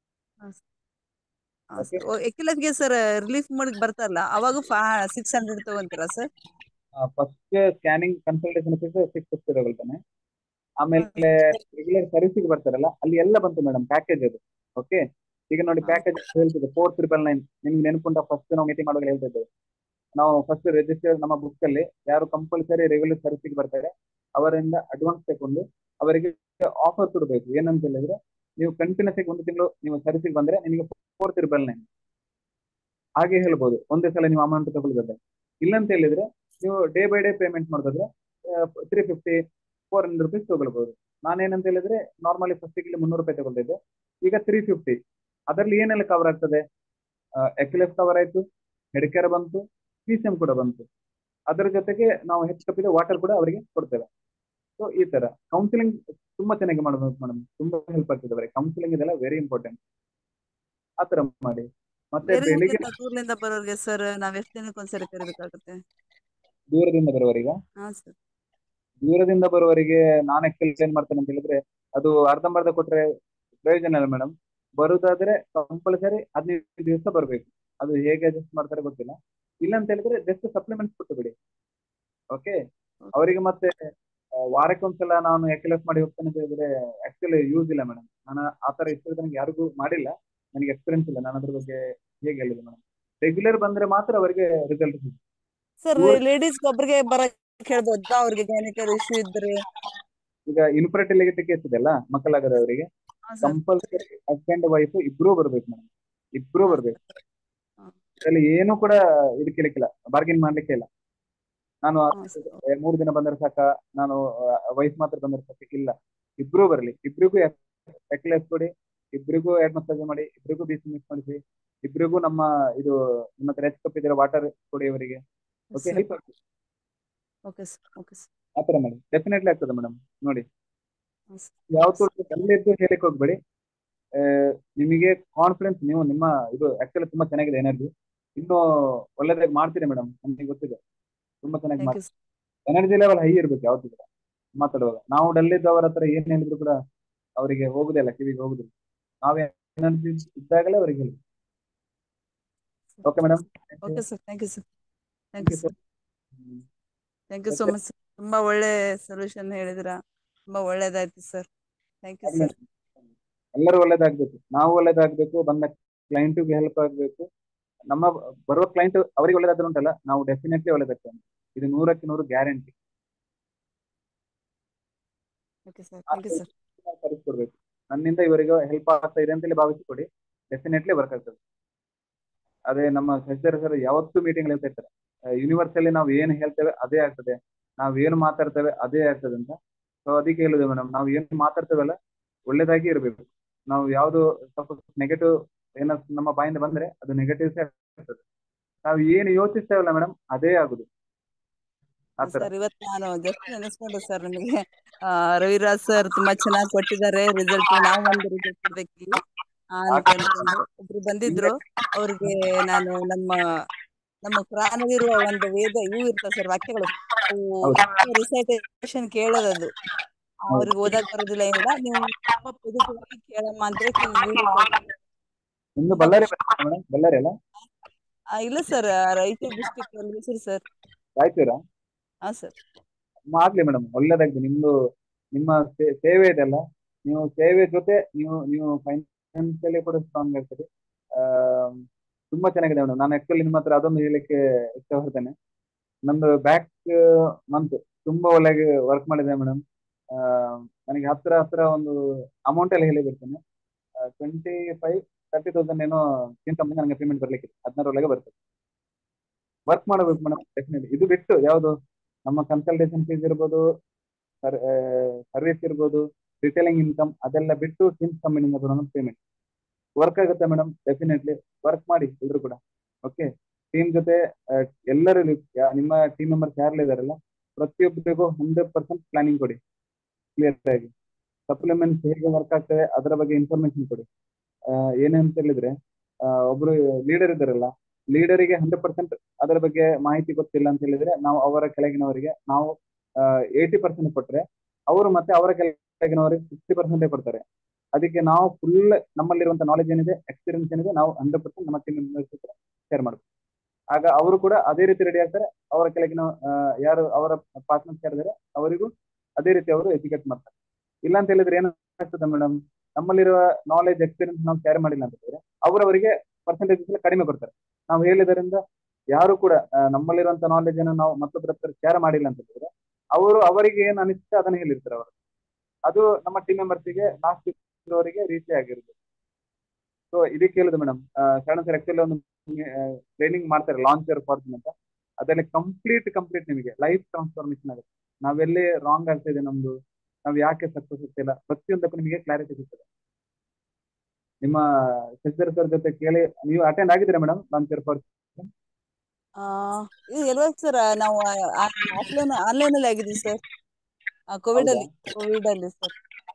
ಎಕ್ಯುಲಸ್ಗೆ ಸರ್ ರಿಲೀಫ್ ಮಾಡಕ್ ಬರ್ತಾರಲ್ಲ ಅವಾಗ ಸಿಕ್ಸ್ ಹಂಡ್ರೆಡ್ ತಗೊಂತೀರಾ sir first scanning consultation fees six fifty ತಗೊಳ್ತೇನೆ ಆಮೇಲೆ ರೆಗ್ಯುಲರ್ ಸರ್ವಿಸಿಗೆ ಬರ್ತಾರಲ್ಲ ಅಲ್ಲಿ ಎಲ್ಲ ಬಂತು ಮೇಡಮ್ ಪ್ಯಾಕೇಜ್ ಅದು ಓಕೆ ಈಗ ನೋಡಿ ಪ್ಯಾಕೇಜ್ ಹೇಳ್ತಿದೆ ಫೋರ್ ತ್ರಿಬಲ್ ನೈನ್ ನಿಮ್ಗೆ ನೆನಪುಂಟ ಫಸ್ಟ್ ನಾವು ಮೀಟಿಂಗ್ ಮಾಡುವಾಗ ಹೇಳ್ತಿದ್ದೇವೆ ನಾವು ಫಸ್ಟ್ ರಿಜಿಸ್ಟರ್ ನಮ್ಮ ಬುಕ್ ಅಲ್ಲಿ ಯಾರು ಕಂಪಲ್ಸರಿ ರೆಗ್ಯುಲರ್ ಸರ್ವಿಸಿಗೆ ಬರ್ತಾರೆ ಅವರಿಂದ ಅಡ್ವಾನ್ಸ್ ತಗೊಂಡು ಅವರಿಗೆ ಆಫರ್ ಕೊಡಬೇಕು ಏನಂತ ಹೇಳಿದ್ರೆ ನೀವು ಕಂಟಿನ್ಯೂಸ್ ಆಗಿ ಒಂದು ತಿಂಗಳು ನೀವು ಸರ್ವಿಸಿಗೆ ಬಂದ್ರೆ ನಿಮಗೆ ಫೋರ್ ತ್ರಿಬಲ್ ನೈನ್ ಹಾಗೆ ಹೇಳ್ಬೋದು ಒಂದೇ ಸಲ ನೀವು ಅಮೌಂಟ್ ತಗೊಳ್ಬೋದ ಇಲ್ಲ ಅಂತ ಹೇಳಿದ್ರೆ ನೀವು ಡೇ ಬೈ ಡೇ ಪೇಮೆಂಟ್ ಮಾಡಿದ್ರೆ three fifty four hundred rupees ತಗೊಳ್ಬಹುದು ನಾನೇನಂತ ಹೇಳಿದ್ರೆ ನಾರ್ಮಲಿ ಫಸ್ಟ್ ಇಲ್ಲಿ ಮುನ್ನೂರು ರೂಪಾಯಿ ತಗೊಳ್ತಿದ್ದೆ ಈಗ ತ್ರೀ ಫಿಫ್ಟಿ ಅದರಲ್ಲಿ ಏನೆಲ್ಲ ಕವರ್ ಆಗ್ತದೆ ಎಕ್ಲೆಫ್ ಕವರ್ ಆಯ್ತು ಹೆಡ್ಕೇರ್ ಬಂತು ಪಿ ಸಿ ಎಂ ಕೂಡ ಬಂತು ಅದರ ಜೊತೆಗೆ ನಾವು ಹೆಚ್ಚು ಕಪ್ಪಿದ ವಾಟರ್ ಕೂಡ ಅವರಿಗೆ ಕೊಡ್ತೇವೆ ಸೊ ಈ ತರ ಕೌನ್ಸಿಲಿಂಗ್ ತುಂಬಾ ಚೆನ್ನಾಗಿ ಮಾಡಬೇಕು ಮೇಡಮ್ ತುಂಬಾ ಹೆಲ್ಪ್ ಆಗ್ತದೆ ಅವರಿಗೆ ಕೌನ್ಸಿಲಿಂಗ್ ಇದೆಲ್ಲ ವೆರಿ ಇಂಪಾರ್ಟೆಂಟ್ ಆ ತರ ಮಾಡಿ ಮತ್ತೆ ಬೇರೆ ಬೆಳಿಗ್ಗೆ ಊರಿಂದ ದೂರದಿಂದ ಬರೋರಿಗೆ ಸರ್ ನಾವ್ ಎಷ್ಟು ದಿನಕ್ಕೆ ಒಂದ್ಸರಿ ಕರಿಬೇಕಾಗುತ್ತೆ ದೂರದಿಂದ ಬರುವವರಿಗ ಹಾ ಸರ್ ದೂರದಿಂದ ಬರುವವರಿಗೆ ನಾನು ಆಕ್ಚುಲಿ ಏನ್ ಮಾಡ್ತೇನೆ ಅಂತ ಹೇಳಿದ್ರೆ ಅದು ಅರ್ಧಂಬರ್ಧ ಕೊಟ್ರೆ ಪ್ರಯೋಜನ ಇಲ್ಲ ಮೇಡಮ್ ಬರುದಾದ್ರೆ ಕಂಪಲ್ಸರಿ ಹದಿನೈದು ದಿವಸ ಬರಬೇಕು ಅದು ಹೇಗೆ ಅಡ್ಜಸ್ಟ್ ಮಾಡ್ತಾರೆ ಗೊತ್ತಿಲ್ಲ ಇಲ್ಲ ಅಂತ ಹೇಳಿದ್ರೆ ಜಸ್ಟ್ ಸಪ್ಲಿಮೆಂಟ್ಸ್ ಕೊಟ್ಟು ಬಿಡಿ ಓಕೆ ಅವರಿಗೆ ಮತ್ತೆ ಆ, ವಾರಕ್ಕೊಂದ್ಸಲ ನಾನು ಎಕ್ಲೆಸ್ ಮಾಡಿ ಹೋಗ್ತೇನೆ ಅಂತ ಹೇಳಿದ್ರೆ ಆಕ್ಚುಲಿ ಯೂಸ್ ಇಲ್ಲ ಮೇಡಮ್ ನಾನು ಆ ತರ ಇಷ್ಟ ನನಗೆ ಯಾರಿಗೂ ಮಾಡಿಲ್ಲ ನನಗೆ ಎಕ್ಸ್ಪೀರಿಯನ್ಸ್ ಇಲ್ಲ ನಾನು ಅದ್ರ ಬಗ್ಗೆ ಹೇಗೆ ಹೇಳಿದೆ ಮೇಡಮ್ ರೆಗ್ಯುಲರ್ ಬಂದ್ರೆ ಮಾತ್ರ ಅವರಿಗೆ ರಿಸಲ್ಟ್ ಸಿಗುತ್ತೆ ಸರ್ ದೂರ- ಲೇಡೀಸ್ ಒಬ್ರಿಗೆ ಬರಕ್ ಹೇಳ್ಬೋದಾ ಅವ್ರಿಗೆ ಗೈನಿಕಲ್ ಇಶ್ಯೂ ಇದ್ರೆ ಈಗ ಇನ್ಫರ್ಟಿಲಿಟಿ ಕೇಸ್ ಇದೆಲ್ಲ ಮಕ್ಕಳಾಗದವರಿಗೆ ಹಾ ಸರ್ ಕಂಪಲ್ಸರಿ ಹಸ್ಬೆಂಡ್ ವೈಫ್ ಇಬ್ರು ಬರ್ಬೇಕು ಮೇಡಮ್ ಇಬ್ರು ಬರ್ಬೇಕು ಹಾ. ಇದರಲ್ಲಿ ಏನು ಕೂಡ ಇದಕ್ಕಿಲ್ಲ ಬಾರ್ಗಿನ್ ಮಾಡ್ಲಿಕ್ಕೆ ಇಲ್ಲ ನಾನು ಹಾ ಸರ್ ಏ, ಮೂರು ದಿನ ಬಂದ್ರೆ ಸಾಕ ನಾನು ವೈಫ್ ಮಾತ್ರ ಬಂದ್ರೆ ಸಾಕ ಇಲ್ಲ ಇಬ್ರು ಬರ್ಲಿ ಇಬ್ರಿಗೂ ಎಕ್ಲೆಸ್ ಕೊಡಿ ಇಬ್ರಿಗೂ ಹೆಡ್ ಮಸಾಜ್ ಮಾಡಿ ಇಬ್ರಿಗೂ ಬಿ ಸಿ ಮಿಕ್ಸ್ ಮಾಡಿಸಿ ಇಬ್ರಿಗೂ ನಮ್ಮ ಇದು ನಿಮ್ಮ ಹತ್ರ ಹೆಚ್ಚು ಕಪ್ಪಿದ್ರೆ ವಾಟರ್ ಕೊಡಿ ಅವರಿಗೆ ಓಕೆ ಹೆಲ್ಪ್ ಆಗ್ತದೆ ಓಕೆ ಸರ್ ಓಕೆ ಸರ್ ಆ ತರ ಮಾಡಿ ಡೆಫಿನೆಟ್ಲಿ ಆಗ್ತದೆ ಮೇಡಮ್ ನೋಡಿ ಹಾ ಸರ್ ಯಾವತ್ತೂ ಅಲ್ಲಿದ್ದು ಹೇಳಿಕ್ ಹೋಗ್ಬೇಡಿ ಆ, ನಿಮಗೆ ಕಾನ್ಫಿಡೆನ್ಸ್ ನೀವು ನಿಮ್ಮ ಇದು ಆಕ್ಚುಲಿ ತುಂಬಾ ಚೆನ್ನಾಗಿದೆ ಎನರ್ಜಿ ಇನ್ನೂ ಒಳ್ಳೆದಾಗಿ ಮಾಡ್ತೀರಿ ಮೇಡಮ್ ನನಗೆ ಗೊತ್ತಿದೆ ತುಂಬಾ ಚೆನ್ನಾಗಿ ಥ್ಯಾಂಕ್ ಮಾಡ್ತೀರಿ ಯು ಎನರ್ಜಿ ಲೆವೆಲ್ ಹೈ ಇರ್ಬೇಕು ಯಾವತ್ತೂ ಕೂಡ ಮಾತಾಡುವಾಗ ನಾವು ಡಲ್ ಇದ್ದವರ ಹತ್ರ ಏನ್ ಹೇಳಿದ್ರು ಕೂಡ ಅವರಿಗೆ ಹೋಗುದಿಲ್ಲ ಕಿವಿಗೆ ಹೋಗುದಿಲ್ಲ ನಾವೇ ಎನರ್ಜಿ ಇದ್ದಾಗಲೇ ಅವರಿಗೆ ಹೇಳಿ okay madam okay sir thank you sir thank you sir thank you so Okay. Much ತುಂಬಾ ಒಳ್ಳೆ ಸೊಲ್ಯೂಷನ್ ಹೇಳಿದ್ರ ತುಂಬಾ ಒಳ್ಳೇದಾಯ್ತು ಸರ್ ಥ್ಯಾಂಕ್ ಯು ಸರ್ ಎಲ್ಲರೂ ಒಳ್ಳೇದಾಗ್ಬೇಕು ನಾವು ಒಳ್ಳೇದಾಗ್ಬೇಕು ಬಂದ ಕ್ಲೈಂಟ್ಗೆ ಹೆಲ್ಪ್ ಆಗ್ಬೇಕು ನಮ್ಮ ಬರುವ ಕ್ಲೈಂಟ್ ಅವರಿಗೆ ಒಳ್ಳೇದಾದ್ರು ಉಂಟಲ್ಲ ನಾವು ಡೆಫಿನೆಟ್ಲಿ ಒಳ್ಳೇದಾಗ್ತೇವೆ ಇದು ನೂರಕ್ಕೆ ನೂರು guarantee okay sir thank you sir ತರಿಸ್ಕೊಡ್ಬೇಕು ನನ್ನಿಂದ ಇವರಿಗೆ ಹೆಲ್ಪ್ ಆಗ್ತಾ ಇದೆ ಅಂತೇಳಿ ಭಾವಿಸಿಕೊಡಿ ಡೆಫಿನೆಟ್ಲಿ ವರ್ಕ್ ಆಗ್ತದೆ ಅದೇ ನಮ್ಮ ಸಚಿವರು ಸರ್ ಯಾವತ್ತೂ ಮೀಟಿಂಗ್ ಹೇಳ್ತಾ ಇರ್ತಾರೆ ಯೂನಿವರ್ಸ್ ಅಲ್ಲಿ ನಾವು ಏನು ಹೇಳ್ತೇವೆ ಅದೇ ಆಗ್ತದೆ ನಾವು ಏನು ಮಾತಾಡ್ತೇವೆ ಅದೇ ಆಗ್ತದೆ ಅಂತ ಸೊ ಅದಕ್ಕೆ ಹೇಳುದು ಮೇಡಮ್ ನಾವು ಏನು ಮಾತಾಡ್ತೇವಲ್ಲ ಒಳ್ಳೇದಾಗಿ ಇರಬೇಕು ನಾವು ಯಾವುದು ಸ್ವಲ್ಪ ನೆಗೆಟಿವ್ ಏನೋ ನಮ್ಮ ಬಾಯಿಂದ ಬಂದ್ರೆ ಅದು ನೆಗೆಟಿವ್ ಆಗ್ತದೆ ನಾವು ಏನು ಯೋಚಿಸ್ತೇವಲ್ಲ ಮೇಡಮ್ ಅದೇ ಆಗುದು ಆತರ ಸರ್ ಇವತ್ತು ನಾನು ಜಸ್ಟ್ ನೆನೆಸ್ಕೊಂಡೆ ಸರ್ ನಿಮಗೆ ಆ, ರವಿರಾಜ್ ಸರ್ ತುಂಬಾ ಚೆನ್ನಾಗಿ ಕೊಟ್ಟಿದ್ದಾರೆ ರಿಸಲ್ಟ್ ನಾವು ಒಂದು ರಿಸಲ್ಟ್ ಕೊಡ್ಬೇಕು ಇಲ್ಲಿ ಆ, ಅಂತ ಅನ್ಕೊಂಡು ಒಬ್ರು ಬಂದಿದ್ರು ಅವ್ರಿಗೆ ನಾನು ನಮ್ಮ ನಮ್ಮ ಪ್ರಾಣವಿರುವ ಒಂದು ವೇದ ಇವು ಇರ್ತವೆ ಸರ್ ವಾಕ್ಯಗಳು ರಿಸೈಟೇಷನ್ ಕೇಳೋದದು ಅವ್ರಿಗೆ ಓದಕ್ ಬರೋದಿಲ್ಲ ಏನಿಲ್ಲ ನೀವು ತುಂಬಾ positive ಆಗಿ ಕೇಳಮ್ಮ ಅಂತ ಹೇಳಿ video ಕೊಟ್ಟು- ನಿಮ್ದು ಬಳ್ಳಾರಿ ಮೇಡಮ್ ಬಳ್ಳಾರಿ ಅಲ್ಲ ಆ, ಇಲ್ಲ ಸರ್ ರಾಯಚೂರು ಡಿಸ್ಟಿಕ್ ಹೆಸರು ಸರ್ ರಾಯಚೂರಾ ಹಾ ಸರ್ ಆಗ್ಲಿ ಮೇಡಮ್ ಒಳ್ಳೇದಾಗ್ಲಿ ನಿಮ್ದು ನಿಮ್ಮ ಸೇ- ಸೇವೆ ಇದೆಲ್ಲ ನೀವು ಸೇವೆ ಜೊತೆ ನೀವು ನೀವು ಫೈನಾನ್ಸಿಯಲಿ ಕೂಡ ಸ್ಟ್ರಾಂಗ್ ಆಗ್ತದೆ ಆ, ತುಂಬಾ ಚೆನ್ನಾಗಿದೆ ಮೇಡಮ್ ನಾನು ಆಕ್ಚುಲಿ ನಿಮ್ಮ ಹತ್ರ ಅದೊಂದು ಹೇಳಲಿಕ್ಕೆ ಇಷ್ಟಪಡ್ತೇನೆ ನಂದು ಬ್ಯಾಕ್ ಮಂತ್ ತುಂಬಾ ಒಳ್ಳೆ ವರ್ಕ್ ಮಾಡಿದೆ ಮೇಡಮ್ ನನಗೆ ಹತ್ರ ಹತ್ರ ಒಂದು ಅಮೌಂಟ್ ಎಲ್ಲ ಹೇಳಿ ಬಿಡ್ತೇನೆ ಟ್ವೆಂಟಿ ಫೈವ್ ತರ್ಟಿ ತೌಸಂಡ್ ಏನೋ ಇನ್ಕಮ್ ನನಗೆ ಪೇಮೆಂಟ್ ಬರ್ಲಿಕ್ಕೆ ಹದಿನಾರೊಳಗೆ ಬರ್ತದೆ ವರ್ಕ್ ಮಾಡಬೇಕು ಮೇಡಮ್ ಡೆಫಿನೆಟ್ಲಿ ಇದು ಬಿಟ್ಟು ಯಾವುದು ನಮ್ಮ ಕನ್ಸಲ್ಟೇಷನ್ ಫೀಸ್ ಇರ್ಬೋದು ಸರ್ವಿಸ್ ಇರ್ಬೋದು ರಿಟೇಲಿಂಗ್ ಇನ್ಕಮ್ ಅದೆಲ್ಲ ಬಿಟ್ಟು ಟಿಮ್ಸ್ ಕಂಪನಿಯಿಂದ ಬರೋ ಪೇಮೆಂಟ್ ವರ್ಕ್ ಆಗುತ್ತೆ ಮೇಡಮ್ ಡೆಫಿನೆಟ್ಲಿ ವರ್ಕ್ ಮಾಡಿ ಎಲ್ರು ಕೂಡ ಓಕೆ ಟೀಮ್ ಜೊತೆ ಆ, ಎಲ್ಲರೂ ಯಾ- ನಿಮ್ಮ ಟೀಮ್ ಮೆಂಬರ್ಸ್ ಯಾರೆಲ್ಲ ಇದಾರಲ್ಲ ಪ್ರತಿಯೊಬ್ಬರಿಗೂ ಹಂಡ್ರೆಡ್ ಪರ್ಸೆಂಟ್ ಪ್ಲಾನಿಂಗ್ ಕೊಡಿ ಕ್ಲಿಯರ್ ಆಗಿ ಸಪ್ಲಿಮೆಂಟ್ಸ್ ಹೇಗೆ ವರ್ಕ್ ಆಗ್ತದೆ ಅದರ ಬಗ್ಗೆ ಇನ್ಫಾರ್ಮೇಶನ್ ಕೊಡಿ ಆ, ಏನಂತ ಹೇಳಿದ್ರೆ ಆ, ಒಬ್ರು ಲೀಡರ್ ಇದ್ದಾರಲ್ಲ ಲೀಡರಿಗೆ ಹಂಡ್ರೆಡ್ ಪರ್ಸೆಂಟ್ ಅದರ ಬಗ್ಗೆ ಮಾಹಿತಿ ಗೊತ್ತಿಲ್ಲ ಅಂತ ಹೇಳಿದ್ರೆ ನಾವು ಅವರ ಕೆಳಗಿನವರಿಗೆ ನಾವು ಏಯ್ಟಿ ಪರ್ಸೆಂಟ್ ಕೊಟ್ರೆ ಅವರು ಮತ್ತೆ ಅವರ ಕೆಳಗಿನವರಿಗೆ ಸಿಕ್ಸ್ಟಿ ಪರ್ಸೆಂಟೇ ಕೊಡ್ತಾರೆ ಅದಕ್ಕೆ ನಾವು ಫುಲ್ ನಮ್ಮಲ್ಲಿರುವಂತ ನಾಲೆಜ್ ಏನಿದೆ ಎಕ್ಸ್ಪೀರಿಯನ್ಸ್ ಏನಿದೆ ನಾವು ಹಂಡ್ರೆಡ್ ಪರ್ಸೆಂಟ್ ನಮ್ಮ ಟೀಮ್ ಮೆಂಬರ್ಸ್ ಹತ್ರ ಶೇರ್ ಮಾಡ್ಬೇಕು ಆಗ ಅವರು ಕೂಡ ಅದೇ ರೀತಿ ರೆಡಿ ಆಗ್ತಾರೆ ಅವರ ಕೆಳಗಿನ ಆ, ಯಾರು ಅವರ ಪಾರ್ಟ್ನರ್ಸ್ ಯಾರಿದ್ದಾರೆ ಅವರಿಗೂ ಅದೇ ರೀತಿ ಅವರು ಎಜುಕೇಟ್ ಮಾಡ್ತಾರೆ ಇಲ್ಲ ಅಂತ ಹೇಳಿದ್ರೆ ಏನಾಗ್ತದೆ ಮೇಡಮ್ ನಮ್ಮಲ್ಲಿರುವ ನಾಲೆಜ್ ಎಕ್ಸ್ಪೀರಿಯನ್ಸ್ ನಾವು ಶೇರ್ ಮಾಡಿಲ್ಲ ಅಂತ ಹೇಳಿದ್ರೆ ಅವರವರಿಗೆ ಪರ್ಸೆಂಟೇಜ್ ಕಡಿಮೆ ಕೊಡ್ತಾರೆ ನಾವು ಹೇಳಿದ್ರಿಂದ ಯಾರು ಕೂಡ ಆ, ನಮ್ಮಲ್ಲಿರುವಂತ ನಾಲೆಜ್ ಅನ್ನು ನಾವು ಮತ್ತೊಬ್ಬರ ಹತ್ರ ಶೇರ್ ಮಾಡಿಲ್ಲ ಅಂತ ಹೇಳಿದ್ರೆ ಅವರು ಅವರಿಗೆ ಏನು ಅನಿಸುತ್ತೆ ಅದನ್ನ ಹೇಳಿರ್ತಾರೆ ಅವರು ಅದು ನಮ್ಮ ಟೀಮ್ ಮೆಂಬರ್ಸಿಗೆ ಲಾಸ್ಟ್ ಇರೋರಿಗೆ ರೀಚ್ ಆಗಿರುತ್ತೆ ಸೊ ಇದಕ್ಕೆ ಹೇಳುದು ಮೇಡಮ್ ಶರಣ ಸರ್ ಆಕ್ಚುಲಿ ಒಂದು ಟ್ರೈನಿಂಗ್ ಮಾಡ್ತಾರೆ ಲಾಂಚ್ ಯರ್ ಫಾರ್ಚುನ್ ಅಂತ ಅದರಲ್ಲಿ ಕಂಪ್ಲೀಟ್ ಕಂಪ್ಲೀಟ್ ನಿಮಗೆ ಲೈಫ್ ಟ್ರಾನ್ಸ್ಫಾರ್ಮೇಶನ್ ಆಗುತ್ತೆ ನಾವೆಲ್ಲಿ ರಾಂಗ್ ಆಗ್ತಿದೆ ನಮ್ದು ನಾವು ಯಾಕೆ ಸಕ್ಸಸ್ ಆಗ್ತಿಲ್ಲ ಪ್ರತಿಯೊಂದಕ್ಕೂ ನಿಮಗೆ ಕ್ಲಾರಿಟಿ ಸಿಗ್ತದೆ ನಿಮ್ಮ ಶಶಿಧರ್ ಸರ್ ಜೊತೆ ಕೇಳಿ ನೀವು ಅಟೆಂಡ್ ಆಗಿದ್ದೀರಾ ಮೇಡಮ್ ಲಾಂಚ್ ಯರ್ ಫಾರ್ಚುನ್ ಆ, ಇದು ಎಲ್ವ ಸರ್ ನಾವು ಆಫ್ಲೈನ್ ಆನ್ಲೈನ್ ಅಲ್ಲಿ ಆಗಿದ್ದೀವಿ ಸರ್ ಕೋವಿಡ್ ಅಲ್ಲಿ ಕೋವಿಡ್ ಅಲ್ಲಿ ಸರ್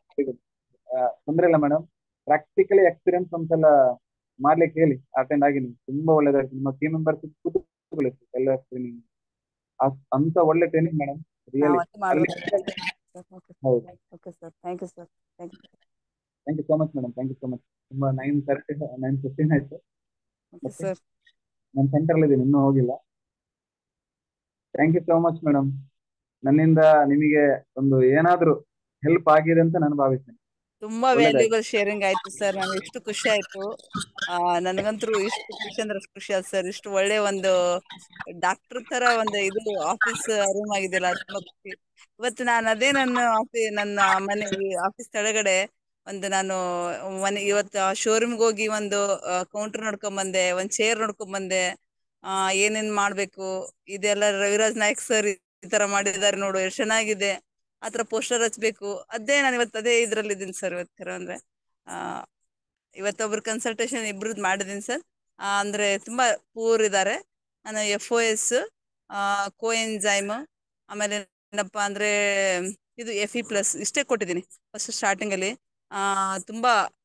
ತೊಂದರೆ ಇಲ್ಲ ಮೇಡಮ್ ಪ್ರಾಕ್ಟಿಕಲಿ ಎಕ್ಸ್ಪೀರಿಯನ್ಸ್ ಒಂದ್ಸಲ ಮಾಡ್ಲಿಕ್ಕೆ ಹೇಳಿ ಅಟೆಂಡ್ ಆಗಿ ನೀವು ತುಂಬಾ ಒಳ್ಳೇದಾಗ್ತದೆ ನಿಮ್ಮ ಟೀಮ್ ಮೆಂಬರ್ಸ್ ಕುತೂಹಲಿಸಿ ಎಲ್ಲ ಟ್ರೈನಿಂಗ್ ಅಂತ ಒಳ್ಳೆ ಟ್ರೈನಿಂಗ್ ಮೇಡಮ್ ರಿಯಲಿ ನಾವತ್ತೆ ಮಾಡ್ಬೇಕು ಹೌದು okay sir thank you sir thank you thank you so much madam thank you so much ತುಂಬಾ ನೈನ್ ತರ್ಟಿ ನೈನ್ ಫಿಫ್ಟೀನ್ ಆಯ್ತು ಓಕೆ ಸರ್ ನಾನು ಸೆಂಟರ್ ಇದ್ದೀನಿ ಇನ್ನೂ ಹೋಗಿಲ್ಲ thank you so much madam ನನ್ನಿಂದ ನಿಮಗೆ ಒಂದು ಏನಾದ್ರೂ ಹೆಲ್ಪ್ ಆಗಿದೆ ಅಂತ ನಾನು ಭಾವಿಸ್ತೇನೆ ತುಂಬಾ ಒಳ್ಳೆದಾಯ್ತು. ವ್ಯಾಲ್ಯೂಬಲ್ ಶೇರಿಂಗ್ ಆಯ್ತು ಸರ್ ನನಗೆ ಎಷ್ಟು ಖುಷಿ ಆಯ್ತು ಆ ನನಗಂತೂ ಇಷ್ಟು ಖುಷಿ ಅಂದ್ರೆ ಅಷ್ಟು ಖುಷಿ ಆಯ್ತು ಸರ್ ಇಷ್ಟು ಒಳ್ಳೆ ಒಂದು ಡಾಕ್ಟರ್ ತರ ಒಂದು ಇದು ಆಫೀಸ್ ರೂಮ್ ಆಗಿದೆಯಲ್ಲ ತುಂಬಾ ಖುಷಿ ಇವತ್ತು ನಾನು ಅದೇ ನನ್ನ ಆಫೀಸ್ ನನ್ನ ಮನೆ ಆಫೀಸ್ ಕೆಳಗಡೆ ಒಂದು ನಾನು ಮನೆ ಇವತ್ತು ಶೋರೂಮ್ಗೆ ಹೋಗಿ ಒಂದು ಕೌಂಟರ್ ನೋಡ್ಕೊಂಡ್ ಬಂದೆ ಒಂದ್ ಚೇರ್ ನೋಡ್ಕೊಂಡ್ ಬಂದೆ ಆ ಏನೇನ್ ಮಾಡ್ಬೇಕು ಇದೆಲ್ಲ ರವಿರಾಜ್ ನಾಯ್ಕ್ ಸರ್ ಈ ತರ ಮಾಡಿದ್ದಾರೆ ನೋಡು ಎಷ್ಟು ಚೆನ್ನಾಗಿದೆ ಆತರ ಪೋಸ್ಟರ್ ಹಚ್ಬೇಕು ಅದೇ ನಾನು ಇವತ್ತು ಅದೇ ಇದ್ರಲ್ಲಿ ಇದ್ದೀನಿ ಸರ್ ಇವತ್ತು ಅಂದ್ರೆ ಆ ಇವತ್ತೊಬ್ರು ಕನ್ಸಲ್ಟೇಷನ್ ಇಬ್ರದ್ದು ಮಾಡಿದೀನಿ ಸರ್ ಅಂದ್ರೆ ತುಂಬಾ ಪೂರ್ ಇದ್ದಾರೆ ನಾನು F O S coenzyme ಆಮೇಲೆ ಏನಪ್ಪಾ ಅಂದ್ರೆ ಇದು ಎಫ್ ಇ ಪ್ಲಸ್ ಇಷ್ಟೇ ಕೊಟ್ಟಿದ್ದೀನಿ ಫಸ್ಟ್ ಸ್ಟಾರ್ಟಿಂಗ್ ಅಲ್ಲಿ ಆ ತುಂಬಾ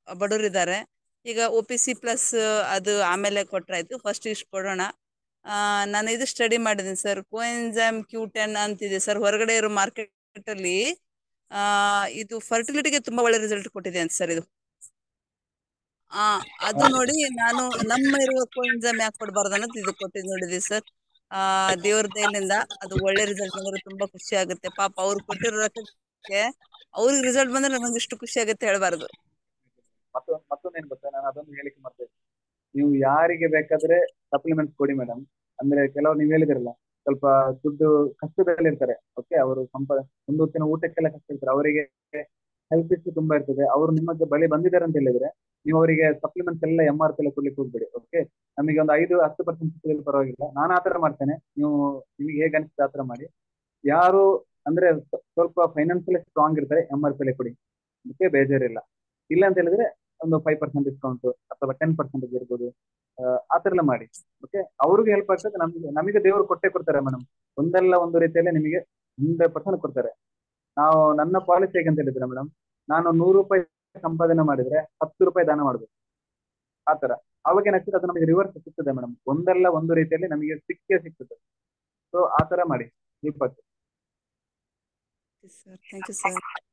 ಬಡವರಿದ್ದಾರೆ ಈಗ ಒ ಪಿ ಸಿ ಪ್ಲಸ್ ಅದು ಆಮೇಲೆ ಕೊಟ್ರಾಯ್ತು ಫಸ್ಟ್ ಇಷ್ಟು ಕೊಡೋಣ ಆ, ನಾನು ಇದು ಸ್ಟಡಿ ಮಾಡಿದ್ದೀನಿ ಸರ್ ಕೋಎನ್ಜಾಮ್ ಕ್ಯೂ ಟೆನ್ ಅಂತಿದೆ ಸರ್ ಹೊರಗಡೆ ಇರೋ ಮಾರ್ಕೆಟ್ ಅಲ್ಲಿ ಆ ಇದು ಫರ್ಟಿಲಿಟಿಗೆ ತುಂಬಾ ಒಳ್ಳೆ ರಿಸಲ್ಟ್ ಕೊಟ್ಟಿದೆ ಅಂತ ಸರ್ ಇದು ಆ ಅದು ನೋಡಿ ನಾನು ನಮ್ಮ ಇರುವ ಕೋಎನ್ಜಾಮ್ ಯಾಕೆ ಕೊಡಬಾರ್ದು ಅನ್ನೋದು ಇದು ಕೊಟ್ಟಿದ್ದು ನೋಡಿದ್ವಿ ಸರ್ ಆ ದೇವ್ರ ದಯೆಯಿಂದ ಅದು ಒಳ್ಳೆ ರಿಸಲ್ಟ್ ಬಂದ್ರೆ ತುಂಬಾ ಖುಷಿ ಆಗುತ್ತೆ ಪಾಪ ಅವ್ರು ಕೊಟ್ಟಿರೋ ರೊಕ್ಕಕ್ಕೆ ಅವ್ರಿಗೆ ರಿಸಲ್ಟ್ ಬಂದ್ರೆ ನಮಗೆ ಇಷ್ಟು ಖುಷಿ ಆಗುತ್ತೆ ಹೇಳ್ಬಾರ್ದು ಮತ್ತು ಮತ್ತೊಂದು ಏನ್ ಗೊತ್ತಾ ನಾನು ಅದೊಂದು ಹೇಳಿಕೆ ಮಾಡ್ತೇನೆ ನೀವು ಯಾರಿಗೆ ಬೇಕಾದ್ರೆ ಸಪ್ಲಿಮೆಂಟ್ಸ್ ಕೊಡಿ ಮೇಡಮ್ ಅಂದ್ರೆ ಕೆಲವರು ನೀವು ಹೇಳಿದಿರಲ್ಲ ಸ್ವಲ್ಪ ದುಡ್ಡು ಕಷ್ಟದಲ್ಲಿ ಇರ್ತಾರೆ ಓಕೆ ಅವರು ಸಂಪ ಒಂದು ಹೊತ್ತಿನ ಊಟಕ್ಕೆಲ್ಲ ಕಷ್ಟ ಇರ್ತಾರೆ ಅವರಿಗೆ ಹೆಲ್ತ್ ಇಶ್ಯೂ ತುಂಬಾ ಇರ್ತದೆ ಅವರು ನಿಮ್ಮ ಬಳಿ ಬಂದಿದ್ದಾರೆ ಅಂತ ಹೇಳಿದ್ರೆ ನೀವು ಅವರಿಗೆ ಸಪ್ಲಿಮೆಂಟ್ಸ್ ಎಲ್ಲ ಎಂ ಆರ್ ಪಿ ಎಲ್ಲ ಕೊಡ್ಲಿಕ್ಕೆ ಹೋಗ್ಬೇಡಿ ಓಕೆ ನಮಗೆ ಒಂದು ಐದು ಹತ್ತು ಪರ್ಸೆಂಟ್ ಸಿಕ್ಕಿದ್ರೆ ಪರವಾಗಿಲ್ಲ ನಾನು ಆತರ ಮಾಡ್ತೇನೆ ನೀವು ನಿಮಗೆ ಹೇಗೆ ಅನಿಸ್ತದೆ ಆತರ ಮಾಡಿ ಯಾರು ಅಂದ್ರೆ ಸ್ವ- ಸ್ವಲ್ಪ ಫೈನಾನ್ಸಿಯಲಿ ಸ್ಟ್ರಾಂಗ್ ಇರ್ತಾರೆ ಎಂ ಆರ್ ಪಿ ಕೊಡಿ ಅದಕ್ಕೆ ಬೇಜಾರಿಲ್ಲ ಇಲ್ಲ ಅಂತ ಹೇಳಿದ್ರೆ ಒಂದು ಫೈವ್ ಪರ್ಸೆಂಟ್ ಡಿಸ್ಕೌಂಟ್ ಅಥವಾ ಟೆನ್ ಪರ್ಸೆಂಟ್ ಇರ್ಬೋದು ಆ, ಆ ಥರ ಎಲ್ಲ ಮಾಡಿ ಓಕೆ ಅವ್ರಿಗೆ ಹೆಲ್ಪ್ ಆಗ್ತದೆ ನಮಗೆ ನಮಗೆ ದೇವರು ಕೊಟ್ಟೆ ಕೊಡ್ತಾರೆ ಮೇಡಮ್ ಒಂದಲ್ಲ ಒಂದು ರೀತಿಯಲ್ಲಿ ನಿಮಗೆ ಹಂಡ್ರೆಡ್ ಪರ್ಸೆಂಟ್ ಕೊಡ್ತಾರೆ ನಾವು ನನ್ನ ಪಾಲಿಸಿ ಹೇಗೆ ಅಂತ ಹೇಳಿದ್ರೆ ಮೇಡಮ್ ನಾನು ನೂರು ರೂಪಾಯಿ ಸಂಪಾದನೆ ಮಾಡಿದ್ರೆ ಹತ್ತು ರೂಪಾಯಿ ದಾನ ಮಾಡಬೇಕು ಆ ಥರ ಅವಾಗ ಏನಾಗ್ತದೆ ಅದು ನಮಗೆ ರಿವರ್ಸ್ ಸಿಗ್ತದೆ ಮೇಡಮ್ ಒಂದಲ್ಲ ಒಂದು ರೀತಿಯಲ್ಲಿ ನಮಗೆ ಸಿಕ್ಕೇ ಸಿಗ್ತದೆ ಸೊ ಆ ಥರ ಮಾಡಿ Deepak sir thank you sir